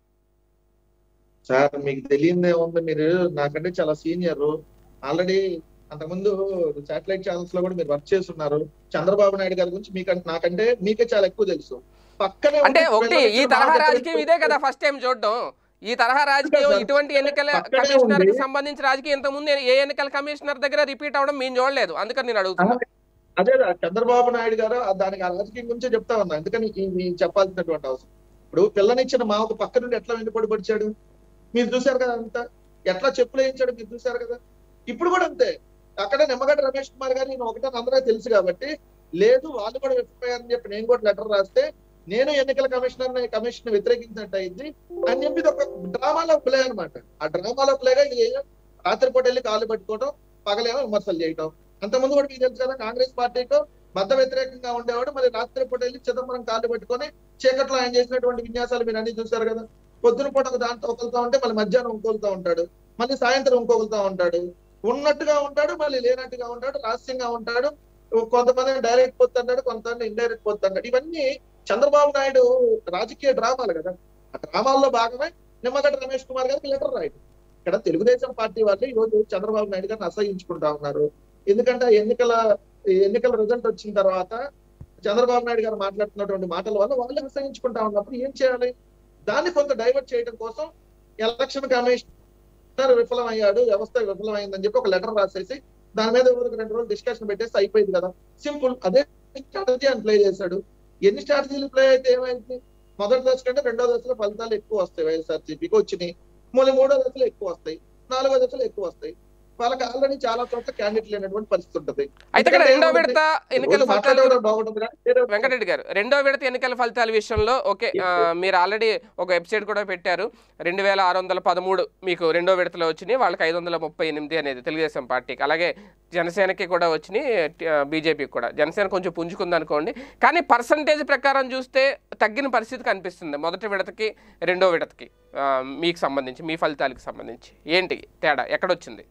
సార్ మీకు తెలియదే ఉంది మీరు నాకంటే చాలా సీనియర్ ఆల్రెడీ అంతకుముందు శాటిలైట్ ఛానల్స్ లో కూడా మీరు వర్క్ చేస్తున్నారు చంద్రబాబు నాయుడు గారి గురించి మీకంటే నాకంటే మీకే చాలా ఎక్కువ తెలుసు పక్కనే అంటే ఉండి ఒకటి ఈ పిల్లలకి తరహా బాగా రాజకీయం ఇదే కదా ఫస్ట్ టైం చూడడం ఈ తరహా రాజకీయం సార్. ఇటువంటి ఎన్నికల పక్కనే కమిషనర్ కి ఉంది. సంబంధించి రాజకీయం ఇంత ముందు ఏ ఎన్నికల కమిషనర్ దగ్గర రిపీట్ అవడం మేము చూడలేదు అందుకని నేను అడుగుతున్నా అదే రా, చంద్రబాబు నాయుడు గారు ఆ దానికి ఆ రాజకీయం గురించే చెప్తా ఉన్నా అందుకని ఈ- ఈ చెప్పాల్సినటువంటి అవసరం ఇప్పుడు పిల్లనిచ్చిన మామకు పక్క నుండి ఎట్లా వెంటబడి పడిచాడు మీరు చూశారు కదా అంతా ఎట్లా చెప్పులు వేయించాడు మీరు చూశారు కదా ఇప్పుడు కూడా అంతే అక్కడ నిమ్మగడ్డ రమేష్ కుమార్ గారు నేను ఒకటే అందరూ తెలుసు కాబట్టి లేదు వాళ్ళు కూడా విఫలమయ్యారని చెప్పి నేను కూడా లెటర్ రాస్తే నేను ఎన్నికల కమిషనర్ కమిషన్ వ్యతిరేకించినట్టు అయింది అని చెప్పి ఇది ఒక డ్రామాలో ప్లే అన్నమాట ఆ డ్రామాలో ప్లేగా ఇది ఏం- రాత్రిపూట వెళ్ళి కాళ్ళు పట్టుకోవడం పగలేమో విమర్శలు చేయటం అంతకుముందు కూడా మీకు తెలుసు కదా కాంగ్రెస్ పార్టీతో బద్ద వ్యతిరేకంగా ఉండేవాడు మరి రాత్రిపూట వెళ్ళి చిదంబరం కాళ్ళు పట్టుకొని చీకట్లో ఆయన చేసినటువంటి విన్యాసాలు మీరు అన్ని చూశారు కదా పొద్దున పూట ఒక దాంట్లో ఒకలుతా ఉంటే మళ్ళీ మధ్యాహ్నం ఇంకొలుతా ఉంటాడు మళ్ళీ సాయంత్రం ఇంకొకలుతా ఉంటాడు ఉన్నట్టుగా ఉంటాడు మళ్ళీ లేనట్టుగా ఉంటాడు రహస్యంగా ఉంటాడు కొంతమంది డైరెక్ట్ పోతుంటాడు కొంతమంది ఇండైరెక్ట్ పోతుంటాడు ఇవన్నీ చంద్రబాబు నాయుడు రాజకీయ డ్రామాలు కదా ఆ డ్రామాల్లో భాగమే నిమ్మగడ్డ రమేష్ కుమార్ గారికి లెటర్ రాయడం ఇక్కడ తెలుగుదేశం పార్టీ వాళ్ళు ఈ రోజు చంద్రబాబు నాయుడు గారిని అసహించుకుంటా ఉన్నారు ఎందుకంటే ఆ ఎన్నికల ఈ ఎన్నికల రిజల్ట్ వచ్చిన తర్వాత చంద్రబాబు నాయుడు గారు మాట్లాడుతున్నటువంటి మాటల వల్ల వాళ్ళు అసహించుకుంటా ఉన్నప్పుడు ఏం చేయాలి దాన్ని కొంత డైవర్ట్ చేయడం కోసం ఎలక్షన్ కమిషనర్ విఫలమయ్యాడు వ్యవస్థ విఫలమైందని చెప్పి ఒక లెటర్ రాసేసి దాని మీద ఒక రెండు రోజులు డిస్కషన్ పెట్టేసి అయిపోయింది కదా సింపుల్ అదే స్ట్రాటజీ అని ప్లే చేశాడు ఎన్ని స్ట్రాటజీలు ప్లే అయితే ఏమైంది మొదటి దశ కంటే రెండో దశలో ఫలితాలు ఎక్కువ వస్తాయి వైఎస్ఆర్సీపీకి వచ్చినాయి మళ్ళీ మూడో దశలో ఎక్కువ వస్తాయి నాలుగో దశలో ఎక్కువ వస్తాయి వాళ్ళకి ఆల్రెడీ చాలా చోట్ల క్యాండిడేట్ లేనటువంటి పరిస్థితి ఉంటుంది అయితే ఇక్కడ రెండో విడత ఎన్నికల రోజు ఫలితాలు మాట్లాడడం బాగుంటుంది కానీ వేరే వెంకటరెడ్డి గారు రెండో విడత ఎన్నికల ఫలితాల విషయంలో ఓకే ఆ, మీరు ఆల్రెడీ ఒక వెబ్సైట్ కూడా పెట్టారు రెండు వేల ఆరు వందల పదమూడు మీకు రెండో విడతలో వచ్చినాయి వాళ్ళకి ఐదు వందల ముప్పై ఎనిమిది అనేది తెలుగుదేశం పార్టీకి అలాగే జనసేనకి కూడా వచ్చినాయి బీజేపీకి కూడా జనసేన కొంచెం పుంజుకుంది అనుకోండి కానీ పర్సంటేజ్ ప్రకారం చూస్తే తగ్గిన పరిస్థితి కనిపిస్తుంది మొదటి విడతకి రెండో విడతకి ఆ, మీకు సంబంధించి మీ ఫలితాలకు సంబంధించి ఏంటి తేడా ఎక్కడొచ్చింది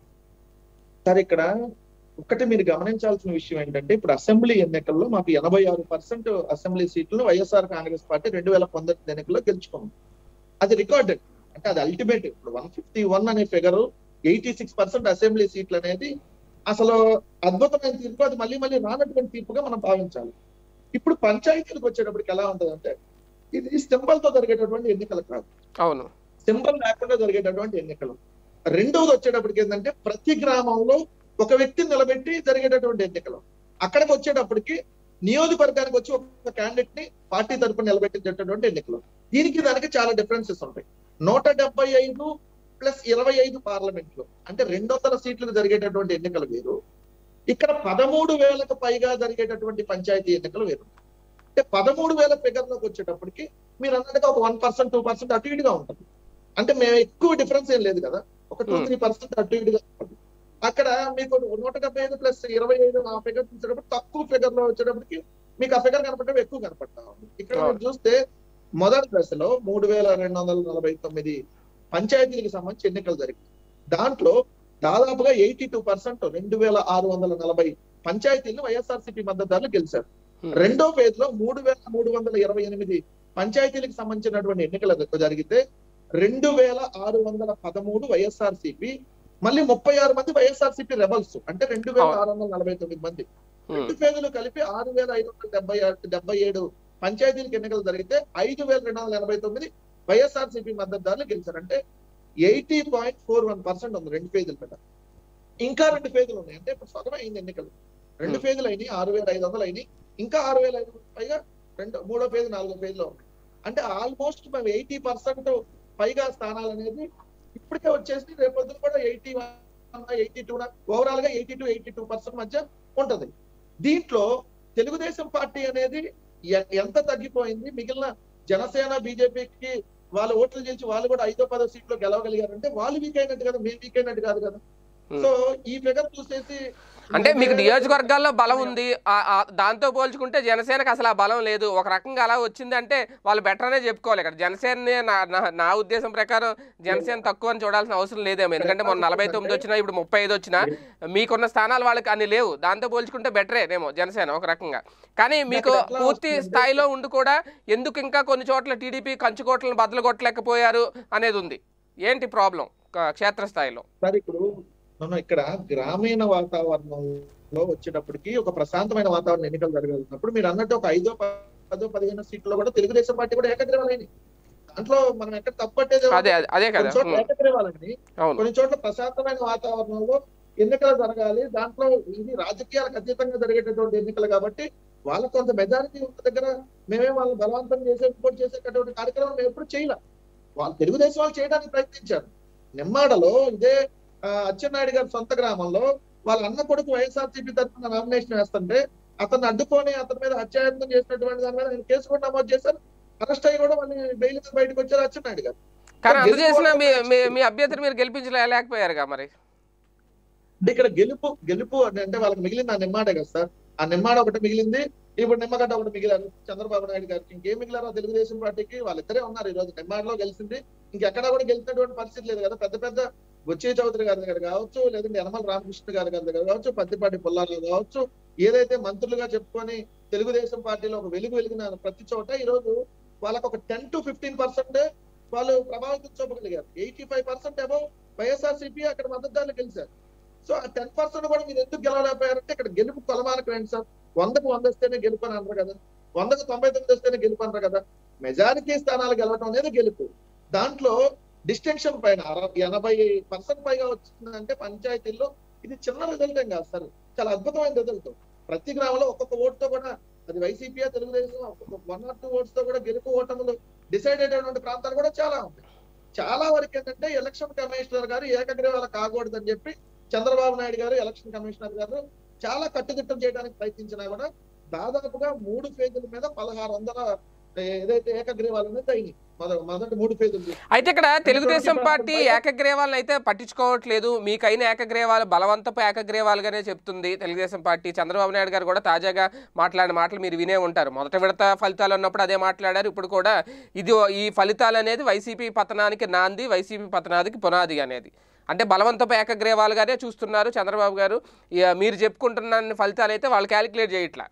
సార్ ఇక్కడ ఒకటి మీరు గమనించాల్సిన విషయం ఏంటంటే ఇప్పుడు అసెంబ్లీ ఎన్నికల్లో మాకు ఎనభై ఆరు పర్సెంట్ అసెంబ్లీ సీట్లు వైఎస్ఆర్ కాంగ్రెస్ పార్టీ రెండు వేల పంతొమ్మిది ఎన్నికల్లో గెలుచుకుంది అది రికార్డెడ్ అంటే అది అల్టిమేట్ ఇప్పుడు వన్ ఫిఫ్టీ వన్ అనే figure eighty six percent assembly సీట్లు అనేది అసలు అద్భుతమైన తీర్పు అది మళ్ళీ మళ్ళీ రానటువంటి తీర్పుగా మనం భావించాలి ఇప్పుడు పంచాయతీలకు వచ్చేటప్పటికి ఎలా ఉంటుందంటే ఇది సింబల్ తో జరిగేటటువంటి ఎన్నికలు కాదు అవును సింబల్ లేకుండా జరిగేటటువంటి ఎన్నికలు రెండవది వచ్చేటప్పటికి ఏంటంటే ప్రతి గ్రామంలో ఒక వ్యక్తిని నిలబెట్టి జరిగేటటువంటి ఎన్నికలు అక్కడికి వచ్చేటప్పటికి నియోజకవర్గానికి వచ్చి ఒక క్యాండిడేట్ ని పార్టీ తరపున నిలబెట్టేటటువంటి ఎన్నికలు దీనికి దానికి చాలా డిఫరెన్సెస్ ఉంటాయి నూట డెబ్బై ఐదు ప్లస్ ఇరవై ఐదు పార్లమెంట్లు అంటే రెండు వందల సీట్లు జరిగేటటువంటి ఎన్నికలు వేరు ఇక్కడ పదమూడు వేలకు పైగా జరిగేటటువంటి పంచాయతీ ఎన్నికలు వేరు అంటే పదమూడు వేల ఫిగర్లోకి వచ్చేటప్పటికి మీరు అన్నట్టుగా ఒక వన్ పర్సెంట్ టూ పర్సెంట్ అటు ఇటుగా ఉంటుంది అంటే మేము ఎక్కువ డిఫరెన్స్ ఏం లేదు కదా ఒక టూ Hmm. త్రీ పర్సెంట్ అటు ఇటుగా ఉంటుంది అక్కడ మీకు నూట డెబ్బై ఐదు ప్లస్ ఇరవై ఐదు ఆ ఫిగర్ చూసేటప్పుడు తక్కువ ఫిగర్ లో వచ్చేటప్పటికి మీకు ఆ ఫిగర్ కనపడడం ఎక్కువ కనపడతా ఉంది ఇక్కడ అవును. మీరు చూస్తే మొదటి దశలో మూడు వేల రెండు వందల నలభై తొమ్మిది పంచాయతీలకు సంబంధించి ఎన్నికలు జరిగింది దాంట్లో దాదాపుగా ఎయిటీ టూ పర్సెంట్ రెండు వేల ఆరు వందల నలభై పంచాయతీలను వైఎస్ఆర్సీపీ మద్దతుదారులు గెలిచారు Hmm. రెండో ఫేజ్ లో మూడు వేల మూడు వందల ఇరవై ఎనిమిది పంచాయతీలకు సంబంధించినటువంటి ఎన్నికలు జరిగితే రెండు వేల ఆరు వందల పదమూడు వైఎస్ఆర్సీపీ మళ్ళీ ముప్పై ఆరు మంది వైఎస్ఆర్సీపీ రెబల్స్ అంటే రెండు వేల ఆరు వందల నలభై తొమ్మిది మంది ఉమ్, రెండు ఫేజులు కలిపి ఆరు వేల ఐదు వందల డెబ్బై ఆరు డెబ్బై ఏడు పంచాయతీలకు ఎన్నికలు జరిగితే ఐదు వేల రెండు వందల ఎనభై తొమ్మిది వైఎస్ఆర్సీపీ మద్దతుదారులు గెలిచారు అంటే eighty point four one percent ఉంది రెండు ఫేజుల మీద ఇంకా రెండు ఫేజులు ఉన్నాయి అంటే ఇప్పుడు సగం అయింది ఎన్నికలు రెండు Hmm. ఫేజులు అయినాయి ఆరు వేల ఐదు వందలు అయినాయి ఇంకా ఆరు వేల ఐదు వందలు పైగా రెండు మూడో ఫేజ్ నాలుగో ఫేజ్ లో ఉన్నాయి అంటే ఆల్మోస్ట్ మేము ఎయిటీ పర్సెంట్ పైగా స్థానాలు అనేది ఇప్పటికే వచ్చేసి రేపొద్దున కూడా eighty one eighty two overall గా eighty two eighty two percent మధ్య ఉంటది దీంట్లో తెలుగుదేశం పార్టీ అనేది ఎ- ఎంత తగ్గిపోయింది మిగిలిన జనసేన బీజేపీకి వాళ్ళు ఓట్లు చేసి వాళ్ళు కూడా ఐదో పదో సీట్లో గెలవగలిగారంటే వాళ్ళు వీక్ అయినట్టు కదా మేము వీక్ అయినట్టు కాదు కదా Hmm. సో ఈ ఫిగర్ చూసేసి అంటే మీకు నియోజకవర్గాల్లో బలం ఉంది ఆ- ఆ దాంతో పోల్చుకుంటే జనసేనకి అసలు ఆ బలం లేదు ఒక రకంగా అలా వచ్చిందంటే వాళ్ళు బెటర్ అనే చెప్పుకోవాలి ఇక్కడ జనసేన నా నా- నా ఉద్దేశం ప్రకారం జనసేన తక్కువ అని చూడాల్సిన అవసరం లేదేమో ఎందుకంటే మొన్న నలభై తొమ్మిది వచ్చినా ఇప్పుడు ముప్పై ఐదు వచ్చినా మీకున్న స్థానాలు వాళ్ళకి అన్ని లేవు దాంతో పోల్చుకుంటే బెటరేనేమో జనసేన ఒక రకంగా కానీ మీకు అక్కడ ఎట్లా పూర్తి వస్తుందంటే- స్థాయిలో ఉండి కూడా ఎందుకు ఇంకా కొన్ని చోట్ల టీడీపీ కంచుకోట్లను బద్దలు కొట్టలేకపోయారు అనేది ఉంది ఏంటి ప్రాబ్లం క్షేత్రస్థాయిలో సార్ ఇప్పుడు మనం ఇక్కడ గ్రామీణ వాతావరణంలో వచ్చేటప్పటికి ఒక ప్రశాంతమైన వాతావరణ ఎన్నికలు జరగలిగినప్పుడు మీరు అన్నట్టు ఒక ఐదో పదో పదిహేను సీట్లో కూడా తెలుగుదేశం పార్టీ కూడా ఏకగ్రీవాలైంది దాంట్లో మనం ఎక్కడ తప్పట్టేది అదే అదే- అదే కదా కొన్ని చోట్ల ఉమ్, ఏకగ్రీవాలని అవును కొన్ని చోట్ల ప్రశాంతమైన వాతావరణంలో ఎన్నికలు జరగాలి దాంట్లో ఇది రాజకీయాలకు అతీతంగా జరిగేటటువంటి ఎన్నికలు కాబట్టి వాళ్ళకు కొంత మెజారిటీ ఉన్న దగ్గర మేమే వాళ్ళని బలవంతం చేసే ఇంకోటి చేసేటటువంటి కార్యక్రమం మేము ఎప్పుడు చేయలే వాళ్ళు తెలుగుదేశం వాళ్ళు చేయడానికి ప్రయత్నించారు నిమ్మాడలో ఇదే ఆ, అచ్చెన్నాయుడు గారి సొంత గ్రామంలో వాళ్ళ అన్న కొడుకు వైఎస్ఆర్సీపీ తరఫున నామినేషన్ వేస్తుంటే అతన్ని అడ్డుకొని అతని మీద హత్యాయత్నం చేసినటువంటి దాని మీద ఆయన కేసు కూడా నమోదు చేశారు అరెస్ట్ అయ్యి కూడా మళ్ళీ బెయిల్ మీద బయటకు వచ్చారు అచ్చెన్నాయుడు గారు కానీ అంత గెలుపు చేసిన మీ ఓటమి మీ- మీ అభ్యర్థిని మీరు గెలిపించలేకపోయారుగా మరి అంటే ఇక్కడ గెలుపు గెలుపు అని అంటే వాళ్ళకి మిగిలింది ఆ నిమ్మాడే కదా సార్ ఆ నిమ్మాడ ఒకటి మిగిలింది ఇప్పుడు నిమ్మగడ్డ ఒకటి మిగిలారు చంద్రబాబు నాయుడు గారికి ఇంకేం మిగిలారో తెలుగుదేశం పార్టీకి వాళ్ళిద్దరే ఉన్నారు ఈ రోజు నిమ్మాడలో గెలిచింది ఇంకెక్కడా కూడా గెలిచినటువంటి పరిస్థితి లేదు కదా పెద్ద పెద్ద బొచ్చే చౌదరి గారి దగ్గర కావచ్చు లేదంటే యనమల రామకృష్ణ గారి గారి దగ్గర కావచ్చు పత్తిపాటి పుల్లారావు కావచ్చు ఏదైతే మంత్రులుగా చెప్పుకొని తెలుగుదేశం పార్టీలో ఒక వెలుగు వెలిగిన ప్రతి చోట ఈ రోజు వాళ్ళకి ఒక టెన్ టు ఫిఫ్టీన్ పర్సెంట్ వాళ్ళు ప్రభావితం చూపగలిగారు ఎయిటీ ఫైవ్ పర్సెంట్ ఏమో వైఎస్ఆర్సీపీ అక్కడ మద్దతుదారులు గెలిచారు సో ఆ టెన్ పర్సెంట్ కూడా మీరు ఎందుకు గెలవలేకపోయారంటే ఇక్కడ గెలుపు కొలమానకు రండి సార్ వందకు వంద వస్తేనే గెలుపు అని అంటారు కదా వందకు తొంభై తొమ్మిది వస్తేనే గెలుపు అంటారు కదా మెజారిటీ స్థానాలు గెలవడం అనేది గెలుపు దాంట్లో డిస్టింక్షన్ పైన అర- ఎనభై పర్సెంట్ పైగా వచ్చిందంటే పంచాయతీల్లో ఇది చిన్న రిజల్ట్ ఏం కాదు సార్ చాలా అద్భుతమైన రిజల్ట్ ప్రతి గ్రామంలో ఒక్కొక్క ఓటుతో కూడా అది YCP Telugu Desam one or two votes తో కూడా గెలుపు ఓటములు డిసైడ్ అయ్యేటువంటి ప్రాంతాలు కూడా చాలా ఉన్నాయి చాలా వరకు ఏంటంటే ఎలక్షన్ కమిషనర్ గారు ఏకగ్రీవాల కాకూడదని చెప్పి చంద్రబాబు నాయుడు గారు ఎలక్షన్ కమిషనర్ గారు చాలా కట్టుదిట్టం చేయడానికి ప్రయత్నించినా కూడా దాదాపుగా మూడు ఫేజుల మీద పదహారు వందల ఏదైతే ఏకగ్రీవాలు అనేది అయినాయి మొద- మొదటి మూడు ఫేజులు అయితే ఇక్కడ తెలుగుదేశం ట్వంటీ పార్టీ పర్సెంట్ ఏకగ్రీవాలను అయితే పట్టించుకోవట్లేదు మీకైన ఏకగ్రీవాలు బలవంతపు ఏకగ్రీవాలుగానే చెప్తుంది తెలుగుదేశం పార్టీ చంద్రబాబు నాయుడు గారు కూడా తాజాగా మాట్లాడిన మాటలు మీరు వినే ఉంటారు మొదటి విడత ఫలితాలు ఉన్నప్పుడు అదే మాట్లాడారు ఇప్పుడు కూడా ఇది ఈ ఫలితాలు అనేది వైసీపీ పతనానికి నాంది వైసీపీ పతనానికి పునాది అనేది అంటే బలవంతపు ఏకగ్రీవాలుగానే చూస్తున్నారు చంద్రబాబు గారు ఇక మీరు చెప్పుకుంటున్న ఫలితాలు అయితే వాళ్ళు క్యాలిక్యులేట్ చేయట్లా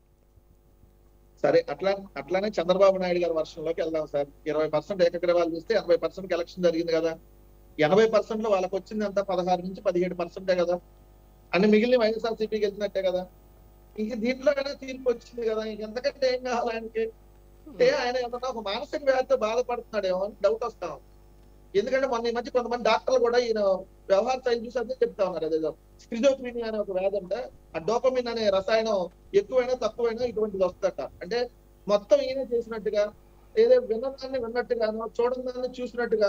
సరే అట్లా అట్లానే చంద్రబాబు నాయుడు గారి వర్షంలోకి వెళ్దాం సార్ ఇరవై పర్సెంట్ ఏకగ్రీవాలు చూస్తే ఎనభై పర్సెంట్ ఎలక్షన్ జరిగింది కదా ఎనభై పర్సెంట్ లో వాళ్ళకి వచ్చింది అంతా పదహారు నుంచి పదిహేడు పర్సెంటే కదా అన్ని మిగిలిన వైఎస్ఆర్సీపీకి వెళ్తున్నట్టే కదా ఇంక దీంట్లో అయినా తీర్పు వచ్చింది కదా ఇంక ఎంతకంటే ఏం కావాలి ఆయనకి అంటే ఆయన ఏమన్నా ఒక మానసిక వ్యాధితో బాధపడుతున్నాడేమో అని డౌట్ వస్తా ఉంది. ఎందుకంటే మొన్న ఈ మధ్య కొంతమంది డాక్టర్లు కూడా ఈయన వ్యవహార శైలి చూసి అదే చెప్తా ఉన్నారు అదేదో స్క్రిజోఫ్రీనియా అనే ఒక వ్యాధి అంటే ఆ డోపమిన్ అనే రసాయనం ఎక్కువైనా తక్కువైనా ఇటువంటిది వస్తుందట అంటే మొత్తం ఈయన చేసినట్టుగా ఏదో విన్నదాన్ని విన్నట్టుగానో చూడదాన్ని చూసినట్టుగానో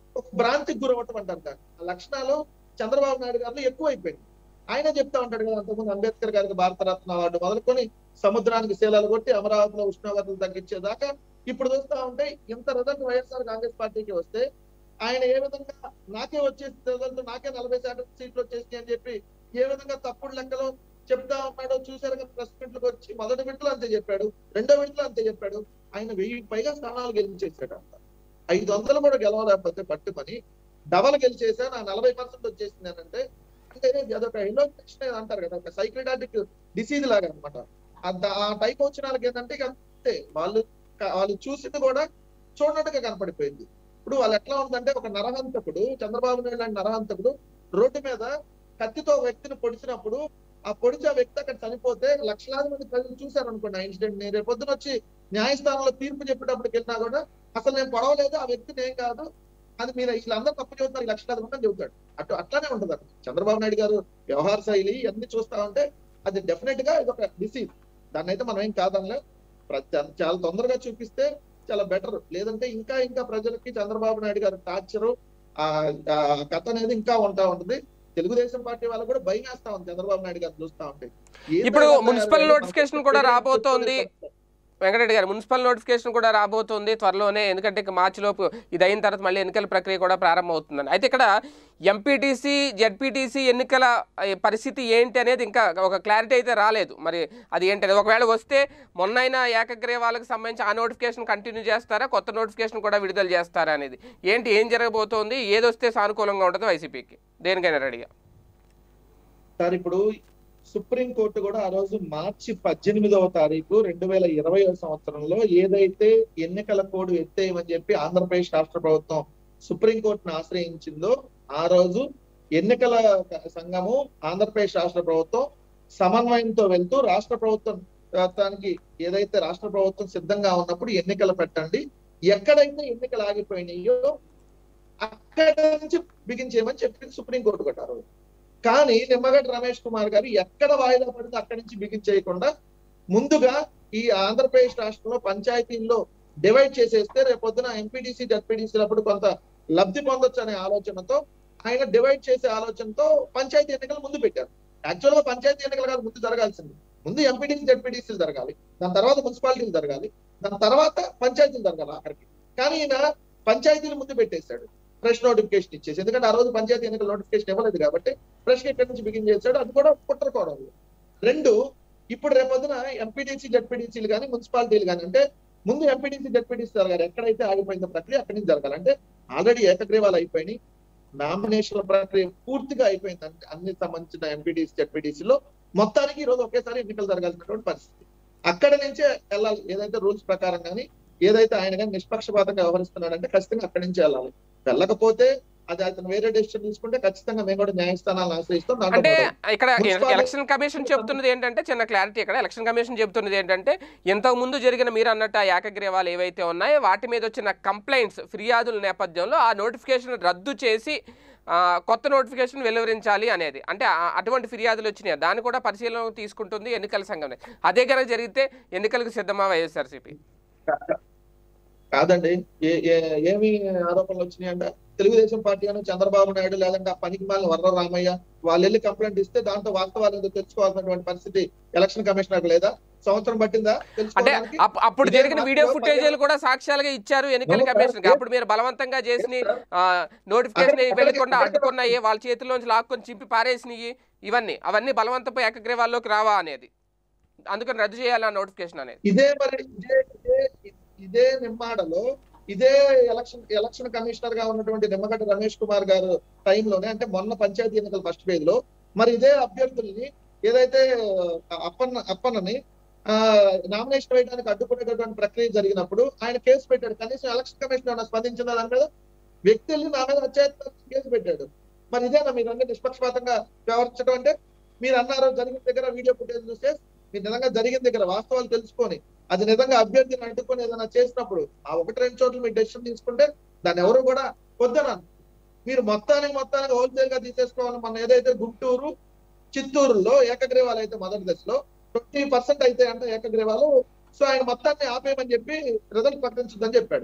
ఒక భ్రాంతికి గురవటం అంటారు దాన్ని. ఆ లక్షణాలు చంద్రబాబు నాయుడు గారిలో ఎక్కువ అయిపోయింది ఆయన చెప్తా ఉంటాడు కదా అంతకుముందు అంబేద్కర్ గారికి భారతరత్న అవార్డు మొదలుకొని సముద్రానికి శీలాలు కొట్టి అమరావతిలో ఉష్ణోగ్రతలు తగ్గించేదాకా ఇప్పుడు చూస్తా ఉంటే ఇంత రిజల్ట్ వైఎస్ఆర్ కాంగ్రెస్ పార్టీకి వస్తే ఆయన ఏ విధంగా నాకే వచ్చేసి రిజల్ట్ నాకే నలభై శాతం సీట్లు వచ్చేసి అని చెప్పి ఏ విధంగా తప్పుడు లెక్కలు చెప్తా ఉన్నాడో చూసారు కదా ప్రెస్ మీట్లకు వచ్చి మొదటి విడతలో అంతే చెప్పాడు రెండో విడతలో అంతే చెప్పాడు ఆయన వెయ్యి పైగా స్థానాలు గెలిచేసాడు అంత ఐదు వందలు కూడా గెలవలేకపోతే పట్టుకొని డబల్ గెలిచేసా నా నలభై పర్సెంట్ వచ్చేసింది అని అంటే అంటే అదొక ఎలోకేషన్ అంటారు కదా ఒక సైక్రడాటిక్ డిసీజ్ లాగా అనమాట ఆ టైప్ వచ్చిన వాళ్ళకి ఏంటంటే ఇక అంతే వాళ్ళు క- వాళ్ళు చూసింది కూడా చూడనట్టుగా కనపడిపోయింది ఇప్పుడు వాళ్ళు ఎట్లా ఉందంటే ఒక నరహంతకుడు చంద్రబాబు నాయుడు లాంటి నరహంతకుడు రోడ్డు మీద కత్తితో ఒక వ్యక్తిని పొడిచినప్పుడు ఆ పొడిచే ఆ వ్యక్తి అక్కడ చనిపోతే లక్షలాది మంది ప్రజలు చూశారు అనుకోండి ఆ ఇన్సిడెంట్ ని రేపు పొద్దున వచ్చి న్యాయస్థానంలో తీర్పు చెప్పేటప్పటికి వెళ్ళినా కూడా అసలు నేను పొడవలేదు ఆ వ్యక్తిని ఏం కాదు అది మీరు వీళ్ళందరూ తప్పు చెబుతారు ఈ లక్షలాది మంది అని చెబుతాడు అటు అట్లానే ఉంటది అక్కడ చంద్రబాబు నాయుడు గారు వ్యవహార శైలి అన్ని చూస్తా ఉంటే అది డెఫినెట్ గా ఇది ఒక డిసీజ్ దాన్ని అయితే మనం ఏం కాదనలే ప్ర- చా- చాలా తొందరగా చూపిస్తే చాలా బెటర్ లేదంటే ఇంకా ఇంకా ప్రజలకి చంద్రబాబు నాయుడు గారి టార్చర్ ఆ ఆ కథ అనేది ఇంకా ఉంటా ఉంటుంది తెలుగుదేశం పార్టీ వాళ్ళు కూడా భయం వేస్తా ఉంది చంద్రబాబు నాయుడు గారు చూస్తా ఉంటే ఏంది ఇప్పుడు అలా మున్సిపల్ తయారయ్యారు? నోటిఫికేషన్ కూడా రాబోతోంది. వెంకటరెడ్డి గారు మున్సిపల్ నోటిఫికేషన్ కూడా రాబోతుంది త్వరలోనే ఎందుకంటే ఇక మార్చి లోపు ఇది అయిన తర్వాత మళ్ళీ ఎన్నికల ప్రక్రియ కూడా ప్రారంభమవుతుందని అయితే ఇక్కడ ఎంపీటీసీ జెడ్పీటీసీ ఎన్నికల ఆ, పరిస్థితి ఏంటి అనేది ఇంకా ఒక క్లారిటీ అయితే రాలేదు మరి అది ఏంటి అనేది ఒకవేళ వస్తే మొన్నైనా ఏకగ్రీవాలకు సంబంధించి ఆ నోటిఫికేషన్ కంటిన్యూ చేస్తారా కొత్త నోటిఫికేషన్ కూడా విడుదల చేస్తారా అనేది ఏంటి ఏం జరగబోతోంది ఏది వస్తే సానుకూలంగా ఉంటుంది వైసీపీకి దేనికైనా రెడీగా సార్ ఇప్పుడు సుప్రీం కోర్టు కూడా ఆ రోజు మార్చి పద్దెనిమిదవ తారీఖు రెండు వేల ఇరవై సంవత్సరంలో ఏదైతే ఎన్నికల కోడ్ ఎత్తేయమని చెప్పి ఆంధ్రప్రదేశ్ రాష్ట్ర ప్రభుత్వం సుప్రీం కోర్టును ఆశ్రయించిందో ఆ రోజు ఎన్నికల సంఘము ఆంధ్రప్రదేశ్ రాష్ట్ర ప్రభుత్వం సమన్వయంతో వెళ్తూ రాష్ట్ర ప్రభుత్వం ప్రభుత్వానికి ఏదైతే రాష్ట్ర ప్రభుత్వం సిద్ధంగా ఉన్నప్పుడు ఎన్నికలు పెట్టండి ఎక్కడైతే ఎన్నికలు ఆగిపోయినాయో అక్కడ నుంచి బిగించేయమని చెప్పింది సుప్రీం కోర్టు కొట్టారు కానీ నిమ్మగడ్డ రమేష్ కుమార్ గారు ఎక్కడ వాయిదా పడితే అక్కడి నుంచి బిగించేయకుండా ముందుగా ఈ ఆంధ్రప్రదేశ్ రాష్ట్రంలో పంచాయతీల్లో డివైడ్ చేసేస్తే రేపొద్దున ఎంపీటీసీ జడ్పీటీసీలప్పుడు కొంత లబ్ధి పొందొచ్చు అనే ఆలోచనతో ఆయన డివైడ్ చేసే ఆలోచనతో పంచాయతీ ఎన్నికలు ముందు పెట్టారు యాక్చువల్ గా పంచాయతీ ఎన్నికలు కాదు ముందు జరగాల్సింది ముందు ఎంపీటీసీ జడ్పీటీసీలు జరగాలి దాని తర్వాత మున్సిపాలిటీలు జరగాలి దాని తర్వాత పంచాయతీలు జరగాలి ఆఖరికి కానీ ఈయన పంచాయతీలు ముందు పెట్టేశాడు ఫ్రెష్ నోటిఫికేషన్ ఇచ్చేసి ఎందుకంటే ఆ రోజు పంచాయతీ ఎన్నికల నోటిఫికేషన్ ఇవ్వలేదు కాబట్టి ఫ్రెష్ గా ఇక్కడి నుంచి బిగిన్ చేశాడు అది కూడా కుట్రకోవడం రెండు ఇప్పుడు రేపొద్దున ఎంపీటీసీ జడ్పీటీసీలు కానీ మున్సిపాలిటీలు కానీ అంటే ముందు ఎంపీటీసీ జడ్పీటీసీ జరగాలి ఎక్కడైతే ఆగిపోయిందో ప్రక్రియ అక్కడి నుంచి జరగాలి అంటే ఆల్రెడీ ఏకగ్రీవాలు అయిపోయినాయి నామినేషన్ల ప్రక్రియ పూర్తిగా అయిపోయింది అంటే అన్ని సంబంధించిన ఎంపీటీసీ జడ్పీటీసీలో మొత్తానికి ఈ రోజు ఒకేసారి ఎన్నికలు జరగాల్సినటువంటి పరిస్థితి అక్కడ నుంచే వెళ్ళాలి ఏదైతే రూల్స్ ప్రకారం కానీ ఏదైతే ఆయన కానీ నిష్పక్షపాతంగా వ్యవహరిస్తున్నాడంటే ఖచ్చితంగా అక్కడి నుంచి వెళ్ళాలి వెళ్ళకపోతే అది అతను వేరే డెసిషన్ తీసుకుంటే ఖచ్చితంగా మేము కూడా న్యాయస్థానాలను ఆశ్రయిస్తాం దాంట్లో అంటే మొదలు. ఇక్కడ మున్సిపాలిటీ- ఎలక్షన్ కమిషన్ చెప్తున్నది ఏంటంటే చిన్న క్లారిటీ ఇక్కడ ఎలక్షన్ కమిషన్ చెప్తున్నది ఏంటంటే ఇంతకు ముందు జరిగిన మీరు అన్నట్టు ఆ ఏకగ్రీవాలు ఏవైతే ఉన్నాయో వాటి మీద వచ్చిన కంప్లైంట్స్ ఫిర్యాదుల నేపథ్యంలో ఆ నోటిఫికేషన్ రద్దు చేసి ఆ, కొత్త నోటిఫికేషన్ వెలువరించాలి అనేది అంటే ఆ- అటువంటి ఫిర్యాదులు వచ్చినాయి దాన్ని కూడా పరిశీలన తీసుకుంటుంది ఎన్నికల సంఘం అదే కనుక జరిగితే ఎన్నికలకు సిద్ధమా వైఎస్ఆర్సీపీ కాదండి ఏ ఏ- ఏమి ఆరోపణలు వచ్చినాయి అంటే తెలుగుదేశం పార్టీ అని చంద్రబాబు నాయుడు లేదంటే ఆ పనికి మాలిన వర్ర రామయ్య వాళ్ళు వెళ్ళి కంప్లైంట్ ఇస్తే దాంట్లో వాస్తవాలు ఏదో తెలుసుకోవాల్సినటువంటి పరిస్థితి ఎలక్షన్ కమిషనర్ లేదా సంవత్సరం పట్టిందా అంటే తెలుసుకోవడానికి అప్- అప్పుడు ఇదే జరిగిన వీడియో రాష్ట్రంలో ఫుటేజీలు కూడా సాక్ష్యాలుగా ఇచ్చారు ఎన్నికల అవును సార్. కమిషన్ అప్పుడు మీరు బలవంతంగా చేసి నోటిఫికేషన్ అక్కడికి- వెళ్ళకుండా అక్కడికి- అడ్డుకున్నాయి వాళ్ళ చేతుల్లోంచి లాక్కొని చింపి పారేసినాయి ఇవన్నీ అవన్నీ బలవంతపు ఏకగ్రీవాల్లోకి రావా అనేది అందుకని రద్దు చేయాలి ఆ నోటిఫికేషన్ అనేది ఇదే మరి ఇదే ఇదే ఇదే నిమ్మాడలో ఇదే ఎలక్షన్ ఎలక్షన్ కమిషనర్ గా ఉన్నటువంటి నిమ్మగడ్డ రమేష్ కుమార్ గారు టైంలోనే అంటే మొన్న పంచాయతీ ఎన్నికల ఫస్ట్ పేజ్ లో మరి ఇదే అభ్యర్థుల్ని ఏదైతే ఆ, అప్పన్న అప్పన్నని ఆ నామినేషన్ వేయడానికి అడ్డుకునేటటువంటి ప్రక్రియ జరిగినప్పుడు ఆయన కేసు పెట్టాడు కనీసం ఎలక్షన్ కమిషన్ ఏమైనా స్పందించిన దాని మీద వ్యక్తుల్ని నా మీద హత్యాయత్నం కేసు పెట్టాడు మరి ఇదేనా మీరు అంటే నిష్పక్షపాతంగా వ్యవహరించడం అంటే మీరు అన్నారు జరిగిన దగ్గర వీడియో ఫుటేజ్ చూస్తే మీరు నిజంగా జరిగిన దగ్గర వాస్తవాలు తెలుసుకొని అది నిజంగా అభ్యర్థిని అడ్డుకొని ఏదైనా చేసినప్పుడు ఆ ఒకటి రెండు చోట్ల మీరు డెసిషన్ తీసుకుంటే దాన్ని ఎవరు కూడా వద్దనను మీరు మొత్తానికి మొత్తానికి హోల్సేల్ గా తీసేసుకోవాలి మన ఏదైతే గుంటూరు చిత్తూరులో ఏకగ్రీవాలు అయితే మొదటి దశలో ట్వంటీ పర్సెంట్ అయితే అంటే ఏకగ్రీవాలు సో ఆయన మొత్తాన్ని ఆపేయమని చెప్పి రిజల్ట్ ప్రకటించదని చెప్పాడు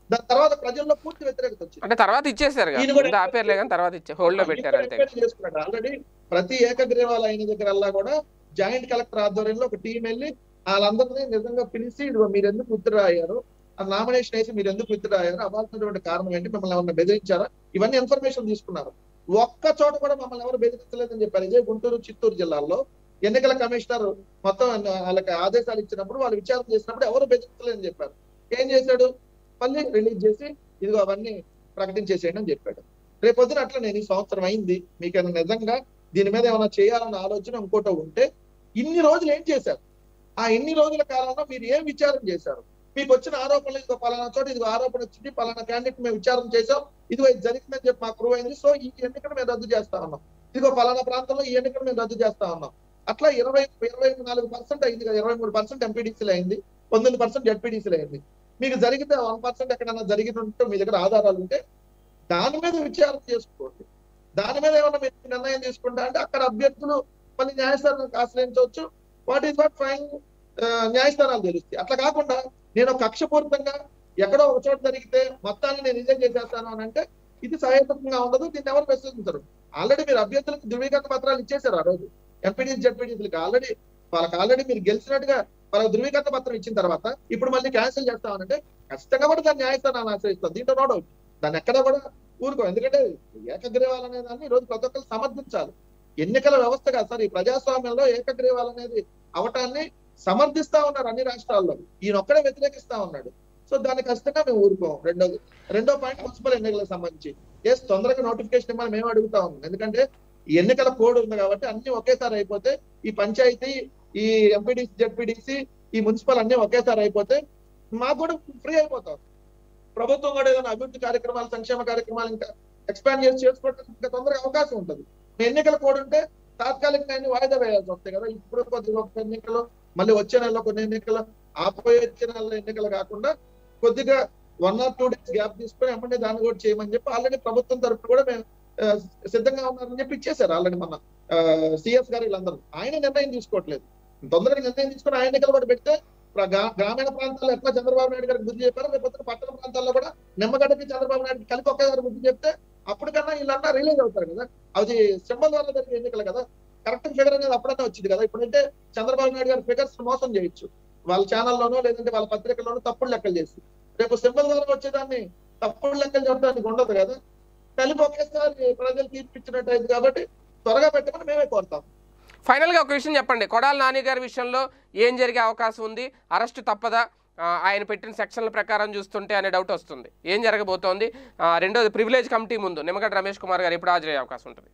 దాని తర్వాత ప్రజల్లో పూర్తి వ్యతిరేకత వచ్చింది అంటే తర్వాత ఇచ్చేసారు కదా ఈయన కూడా ముందు ఆపేర్లే కానీ తర్వాత ఇచ్చే హోల్డ్ లో పెట్టారు అంతే చేసుకున్నాడు ఆల్రెడీ ప్రతి ఏకగ్రీవాల అయిన దగ్గరల్లా కూడా జాయింట్ కలెక్టర్ ఆధ్వర్యంలో ఒక టీం వెళ్ళి వాళ్ళందరినీ నిజంగా పిలిచి ఇదిగో మీరు ఎందుకు విత్డ్రా అయ్యారు ఆ నామినేషన్ వేసి మీరు ఎందుకు విత్డ్రా అయ్యారు అవ్వాల్సినటువంటి కారణం ఏంటి మిమ్మల్ని ఏమన్నా బెదిరించారా ఇవన్నీ ఇన్ఫర్మేషన్ తీసుకున్నారు ఒక్క చోట కూడా మమ్మల్ని ఎవరు బెదిరించలేదని చెప్పారు ఇదే గుంటూరు చిత్తూరు జిల్లాల్లో ఎన్నికల కమిషనర్ మొత్తం వాళ్ళకి ఆదేశాలు ఇచ్చినప్పుడు వాళ్ళు విచారణ చేసినప్పుడు ఎవరు బెదిరించలేదని చెప్పారు ఏం చేశాడు మళ్ళీ రిలీజ్ చేసి ఇదిగో అవన్నీ ప్రకటించేసేయండి అని చెప్పాడు రేపొద్దున అట్లా నేను ఈ సంవత్సరం అయింది మీకు ఏమైనా నిజంగా దీని మీద ఏమైనా చేయాలన్న ఆలోచన ఇంకోటో ఉంటే ఇన్ని రోజులు ఏం చేశారు ఆ ఇన్ని రోజుల కాలంలో మీరు ఏం విచారం చేశారు మీకు వచ్చిన ఆరోపణలు ఇదిగో పలానా చోట ఇదిగో ఆరోపణ వచ్చింది పలానా క్యాండిడేట్ మేము విచారం చేసాం ఇదిగో ఇది జరిగిందని చెప్పి మాకు ప్రూవ్ అయింది సో ఈ ఎన్నికను మేము రద్దు చేస్తా ఉన్నాం ఇదిగో పలానా ప్రాంతంలో ఈ ఎన్నికను మేము రద్దు చేస్తా ఉన్నాం అట్లా ఇరవై ఇరవై నాలుగు పర్సెంట్ అయింది కదా ఇరవై మూడు పర్సెంట్ ఎంపీడీసీలు అయింది పంతొమ్మిది పర్సెంట్ జడ్పీడీసీలు అయింది మీకు జరిగితే వన్ పర్సెంట్ ఎక్కడైనా జరిగిన ఉంటే మీ దగ్గర ఆధారాలు ఉంటే దాని మీద విచారణ చేసుకోండి దాని మీద ఏమైనా మీరు నిర్ణయం తీసుకుంటా అంటే అక్కడ అభ్యర్థులు మళ్ళీ న్యాయస్థానానికి ఆశ్రయించవచ్చు వాట్ ఈస్ వాట్ ఫైన్ న్యాయస్థానాలు తెలుస్తాయి అట్లా కాకుండా నేను కక్షపూరితంగా ఎక్కడో ఒక చోట జరిగితే మొత్తాన్ని నేను నిజం చేసేస్తాను అని అంటే ఇది సహేతుకంగా ఉండదు దీన్ని ఎవరు ప్రశ్నించరు ఆల్రెడీ మీరు అభ్యర్థులకు ధృవీకరణ పత్రాలు ఇచ్చేశారు ఆ రోజు ఎంపీడీ జడ్పీడీసీలకు ఆల్రెడీ వాళ్ళకి ఆల్రెడీ మీరు గెలిచినట్టుగా వాళ్ళకి ధృవీకరణ పత్రం ఇచ్చిన తర్వాత ఇప్పుడు మళ్ళీ క్యాన్సిల్ చేస్తామనంటే ఖచ్చితంగా కూడా దాన్ని న్యాయస్థానాన్ని ఆశ్రయిస్తాం దీంట్లో నో డౌట్ దాన్ని ఎక్కడ కూడా ఊరుకో ఎందుకంటే ఏకగ్రీవాలు అనే దాన్ని ఈ రోజు ప్రతి ఒక్కరు సమర్థించాలి ఎన్నికల వ్యవస్థ కాదు సార్ ఈ ప్రజాస్వామ్యంలో ఏకగ్రీవాలు అనేది అవటాన్ని సమర్థిస్తా ఉన్నారు అన్ని రాష్ట్రాల్లో ఈయన ఒక్కడే వ్యతిరేకిస్తా ఉన్నాడు సో దాన్ని ఖచ్చితంగా మేము ఊరుకోం రెండోది రెండో పాయింట్ మున్సిపల్ ఎన్నికలకు సంబంధించి ఎస్ తొందరగా నోటిఫికేషన్ ఇవ్వమని మేము అడుగుతా ఉన్నాం ఎందుకంటే ఈ ఎన్నికల కోడ్ ఉంది కాబట్టి అన్ని ఒకేసారి అయిపోతే ఈ పంచాయతీ ఈ ఎంపీడీసీ జెడ్పీడీసీ ఈ మున్సిపల్ అన్ని ఒకేసారి అయిపోతే మాకు కూడా ఫ్రీ అయిపోతాం ప్రభుత్వం కూడా ఏదైనా అభివృద్ధి కార్యక్రమాలు సంక్షేమ కార్యక్రమాలు ఇంకా ఎక్స్పాండ్ చేసి చేసుకోవడానికి ఇంకా తొందరగా అవకాశం ఉంటుంది ఎన్నికల కోడ్ ఉంటే తాత్కాలికంగా అన్ని వాయిదా వేయాల్సి వస్తాయి కదా ఇప్పుడు కొద్దిగా ఒక ఎన్నికలు మళ్ళీ వచ్చే నెలలో కొన్ని ఎన్నికలు ఆపోయే వచ్చే నెల ఎన్నికలు కాకుండా కొద్దిగా one or two days gap తీసుకొని ఎమ్మెల్యే దాన్ని కూడా చేయమని చెప్పి ఆల్రెడీ ప్రభుత్వం తరఫున కూడా మేము ఆ, సిద్ధంగా ఉన్నారని చెప్పి ఇచ్చేశారు ఆల్రెడీ మన సిఎస్ గారు వీళ్ళందరూ ఆయన నిర్ణయం తీసుకోవట్లేదు తొందరగా నిర్ణయం తీసుకొని ఆయన ఎన్నికలు కూడా పెడితే ప్ర- గ్రా- గ్రామీణ ప్రాంతాల్లో ఎట్లా చంద్రబాబు నాయుడు గారికి బుద్ధి చెప్పారో రేపు పొద్దున పట్టణ ప్రాంతాల్లో కూడా నిమ్మగడ్డకి చంద్రబాబు నాయుడు కలిపి ఒకేసారి బుద్ధి చెప్తే అప్పటికన్నా వీళ్ళన్నా రిలీజ్ అవుతారు కదా అది సింబల్ వల్ల జరిగే ఎన్నికలు కదా కరెక్ట్ ఫిగర్ అనేది అప్పుడన్నా వచ్చింది కదా ఇప్పుడంటే చంద్రబాబు నాయుడు గారి ఫిగర్స్ మోసం చేయొచ్చు వాళ్ళ ఛానల్లోనో లేదంటే వాళ్ళ పత్రికల్లోనో తప్పుడు లెక్కలు చేసి రేపు సింబల్ ద్వారా వచ్చేదాన్ని తప్పుడు లెక్కలు చెప్పడానికి ఉండదు కదా కలిపి ఒకేసారి ప్రజలు తీర్పిచ్చినట్టు అయింది కాబట్టి త్వరగా పెట్టమని మేమే కోరుతాం ఫైనల్ గా ఒక విషయం చెప్పండి కొడాల నాని గారి విషయంలో ఏం జరిగే అవకాశం ఉంది అరెస్ట్ తప్పదా ఆ, ఆయన పెట్టిన సెక్షన్ల ప్రకారం చూస్తుంటే అనే డౌట్ వస్తుంది ఏం జరగబోతోంది ఆ, రెండోది ప్రివిలేజ్ కమిటీ ముందు నిమ్మగడ్డ రమేష్ కుమార్ గారు ఎప్పుడు హాజరయ్యే అవకాశం ఉంటుంది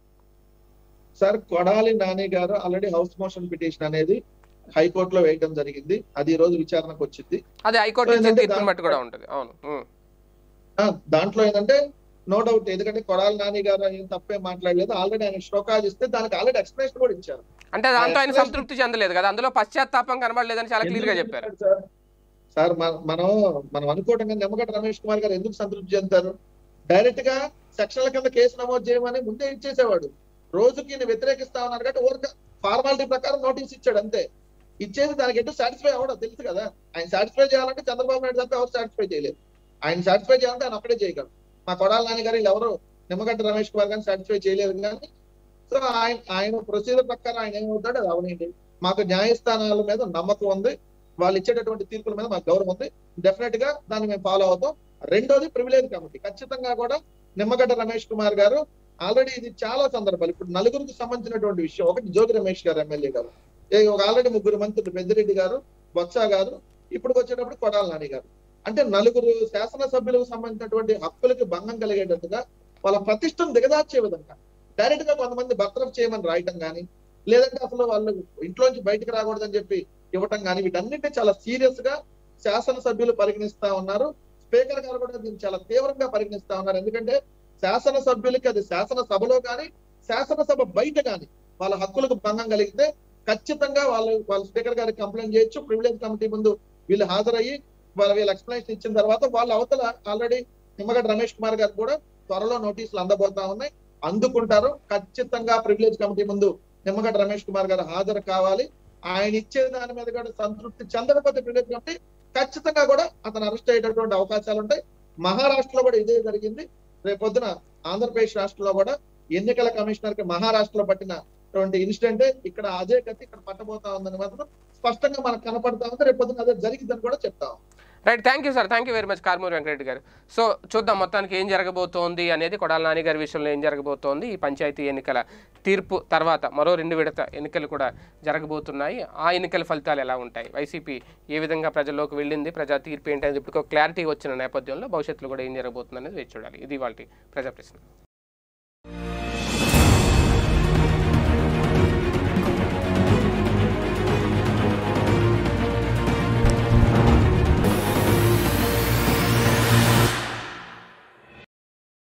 సార్ కొడాలి నాని గారు ఆల్రెడీ హౌస్ మోషన్ పిటిషన్ అనేది హైకోర్టులో వేయడం జరిగింది అది ఈ రోజు విచారణకు వచ్చింది అది హైకోర్టు సో ఇచ్చే ఏంటంటే తీర్పుని దాంట్లో- బట్టి కూడా ఉంటుంది అవును ఉం. ఆ, దాంట్లో ఏంటంటే నో డౌట్ ఎందుకంటే కొడాలి నాని గారు ఏం తప్పే మాట్లాడలేదు ఆల్రెడీ ఆయన శ్లోకాలు ఇస్తే దానికి ఆల్రెడీ ఎక్స్ప్లెనేషన్ కూడా ఇచ్చారు అంటే దాంతో ఆయన explanation- సంతృప్తి చెందలేదు కదా అందులో పశ్చాత్తాపం కనబడలేదని చాలా క్లియర్ గా ఎందుకు చెప్పారు సార్ సార్ మన- మనం మనం అనుకోవటం కానీ నిమ్మగడ్డ రమేష్ కుమార్ గారు ఎందుకు సంతృప్తి చెందుతారు డైరెక్ట్ గా సెక్షన్ల కింద కేసు నమోదు చేయమని ముందే ఇచ్చేసేవాడు రోజుకి ఈయన వ్యతిరేకిస్తా ఉన్నారు కాబట్టి ఊరిక ఫార్మాలిటీ ప్రకారం నోటీస్ ఇచ్చాడు అంతే ఇచ్చేసి దానికి ఎటు సాటిస్ఫై అవ్వడం తెలుసు కదా ఆయన సాటిస్ఫై చేయాలంటే చంద్రబాబు నాయుడు తప్ప ఎవరు సాటిస్ఫై చేయలేదు ఆయన సాటిస్ఫై చేయాలంటే ఆయన ఒక్కడే చేయగలరు మా కొడాల నాని గారు వీళ్ళు ఎవరు నిమ్మగడ్డ రమేష్ కుమార్ గారిని సాటిస్ఫై చేయలేదు కానీ సో ఆయన ఆయన ప్రొసీజర్ ప్రకారం ఆయన ఏమవుతాడు అది అవనండి మాకు న్యాయస్థానాల మీద నమ్మకం ఉంది వాళ్ళు ఇచ్చేటటువంటి తీర్పుల మీద మాకు గౌరవం ఉంది డెఫినెట్ గా దాన్ని మేము ఫాలో అవుతాం రెండోది ప్రివిలేజ్ కమిటీ ఖచ్చితంగా కూడా నిమ్మగడ్డ రమేష్ కుమార్ గారు ఆల్రెడీ ఇది చాలా సందర్భాలు ఇప్పుడు నలుగురికి సంబంధించినటువంటి విషయం ఒకటి జోగి రమేష్ గారు ఎమ్మెల్యే గారు ఏ ఒక ఆల్రెడీ ముగ్గురు మంత్రులు పెద్దిరెడ్డి గారు బొత్స గారు ఇప్పుడు వచ్చేటప్పుడు కొడాల నాని గారు అంటే నలుగురు శాసనసభ్యులకు సంబంధించినటువంటి హక్కులకి భంగం కలిగేటట్టుగా వాళ్ళ ప్రతిష్టను దిగదార్చే విధంగా డైరెక్ట్ గా కొంతమంది బర్తరఫ్ చేయమని రాయటం కానీ లేదంటే అసలు వాళ్ళు ఇంట్లోంచి బయటకు రాకూడదని చెప్పి ఇవ్వటం కానీ వీటన్నిటిని చాలా సీరియస్ గా శాసనసభ్యులు పరిగణిస్తా ఉన్నారు స్పీకర్ గారు కూడా దీన్ని చాలా తీవ్రంగా పరిగణిస్తా ఉన్నారు ఎందుకంటే శాసనసభ్యులకి అది శాసనసభలో కానీ శాసనసభ బయట కానీ వాళ్ళ హక్కులకు భంగం కలిగితే ఖచ్చితంగా వాళ్ళు వాళ్ళ స్పీకర్ గారికి కంప్లైంట్ చేయొచ్చు ప్రివిలేజ్ కమిటీ ముందు వీళ్ళు హాజరయ్యి వాళ్ళ వీళ్ళు ఎక్స్ప్లెనేషన్ ఇచ్చిన తర్వాత వాళ్ళ అవతల ఆల్రెడీ నిమ్మగడ్డ రమేష్ కుమార్ గారు కూడా త్వరలో నోటీసులు అందబోతా ఉన్నాయి అందుకుంటారు ఖచ్చితంగా ప్రివిలేజ్ కమిటీ ముందు నిమ్మగడ్డ రమేష్ కుమార్ గారు హాజరు కావాలి ఆయన ఇచ్చే దాని మీద కూడా సంతృప్తి చెందకపోతే ప్రివిలేజ్ కమిటీ ఖచ్చితంగా కూడా అతను అరెస్ట్ అయ్యేటటువంటి అవకాశాలు ఉంటాయి మహారాష్ట్రలో కూడా ఇదే జరిగింది రేపొద్దున ఆంధ్రప్రదేశ్ రాష్ట్రంలో కూడా ఎన్నికల కమిషనర్ కి మహారాష్ట్రలో పట్టినటువంటి ఇన్సిడెంట్ ఇక్కడ అదే గతి ఇక్కడ పట్టబోతా ఉందని మాత్రం స్పష్టంగా మనకు కనపడతా ఉంది రేపొద్దున అదే జరిగిందని కూడా చెప్తాం right thank you sir thank you very much Karmuri Venkareddy గారు సో చూద్దాం మొత్తానికి ఏం జరగబోతోంది అనేది కొడాల నాని గారి విషయంలో ఏం జరగబోతోంది ఈ పంచాయతీ ఎన్నికల తీర్పు తర్వాత మరో రెండు విడత ఎన్నికలు కూడా జరగబోతున్నాయి ఆ ఎన్నికల ఫలితాలు ఎలా ఉంటాయి వైసీపీ ఏ విధంగా ప్రజల్లోకి వెళ్ళింది ప్రజా తీర్పు ఏంటి అనేది ఇప్పుడు క్లారిటీ వచ్చిన నేపథ్యంలో భవిష్యత్తులో కూడా ఏం జరగబోతుంది అనేది వేచి చూడాలి ఇది వాళ్ళ ప్రజా ప్రశ్న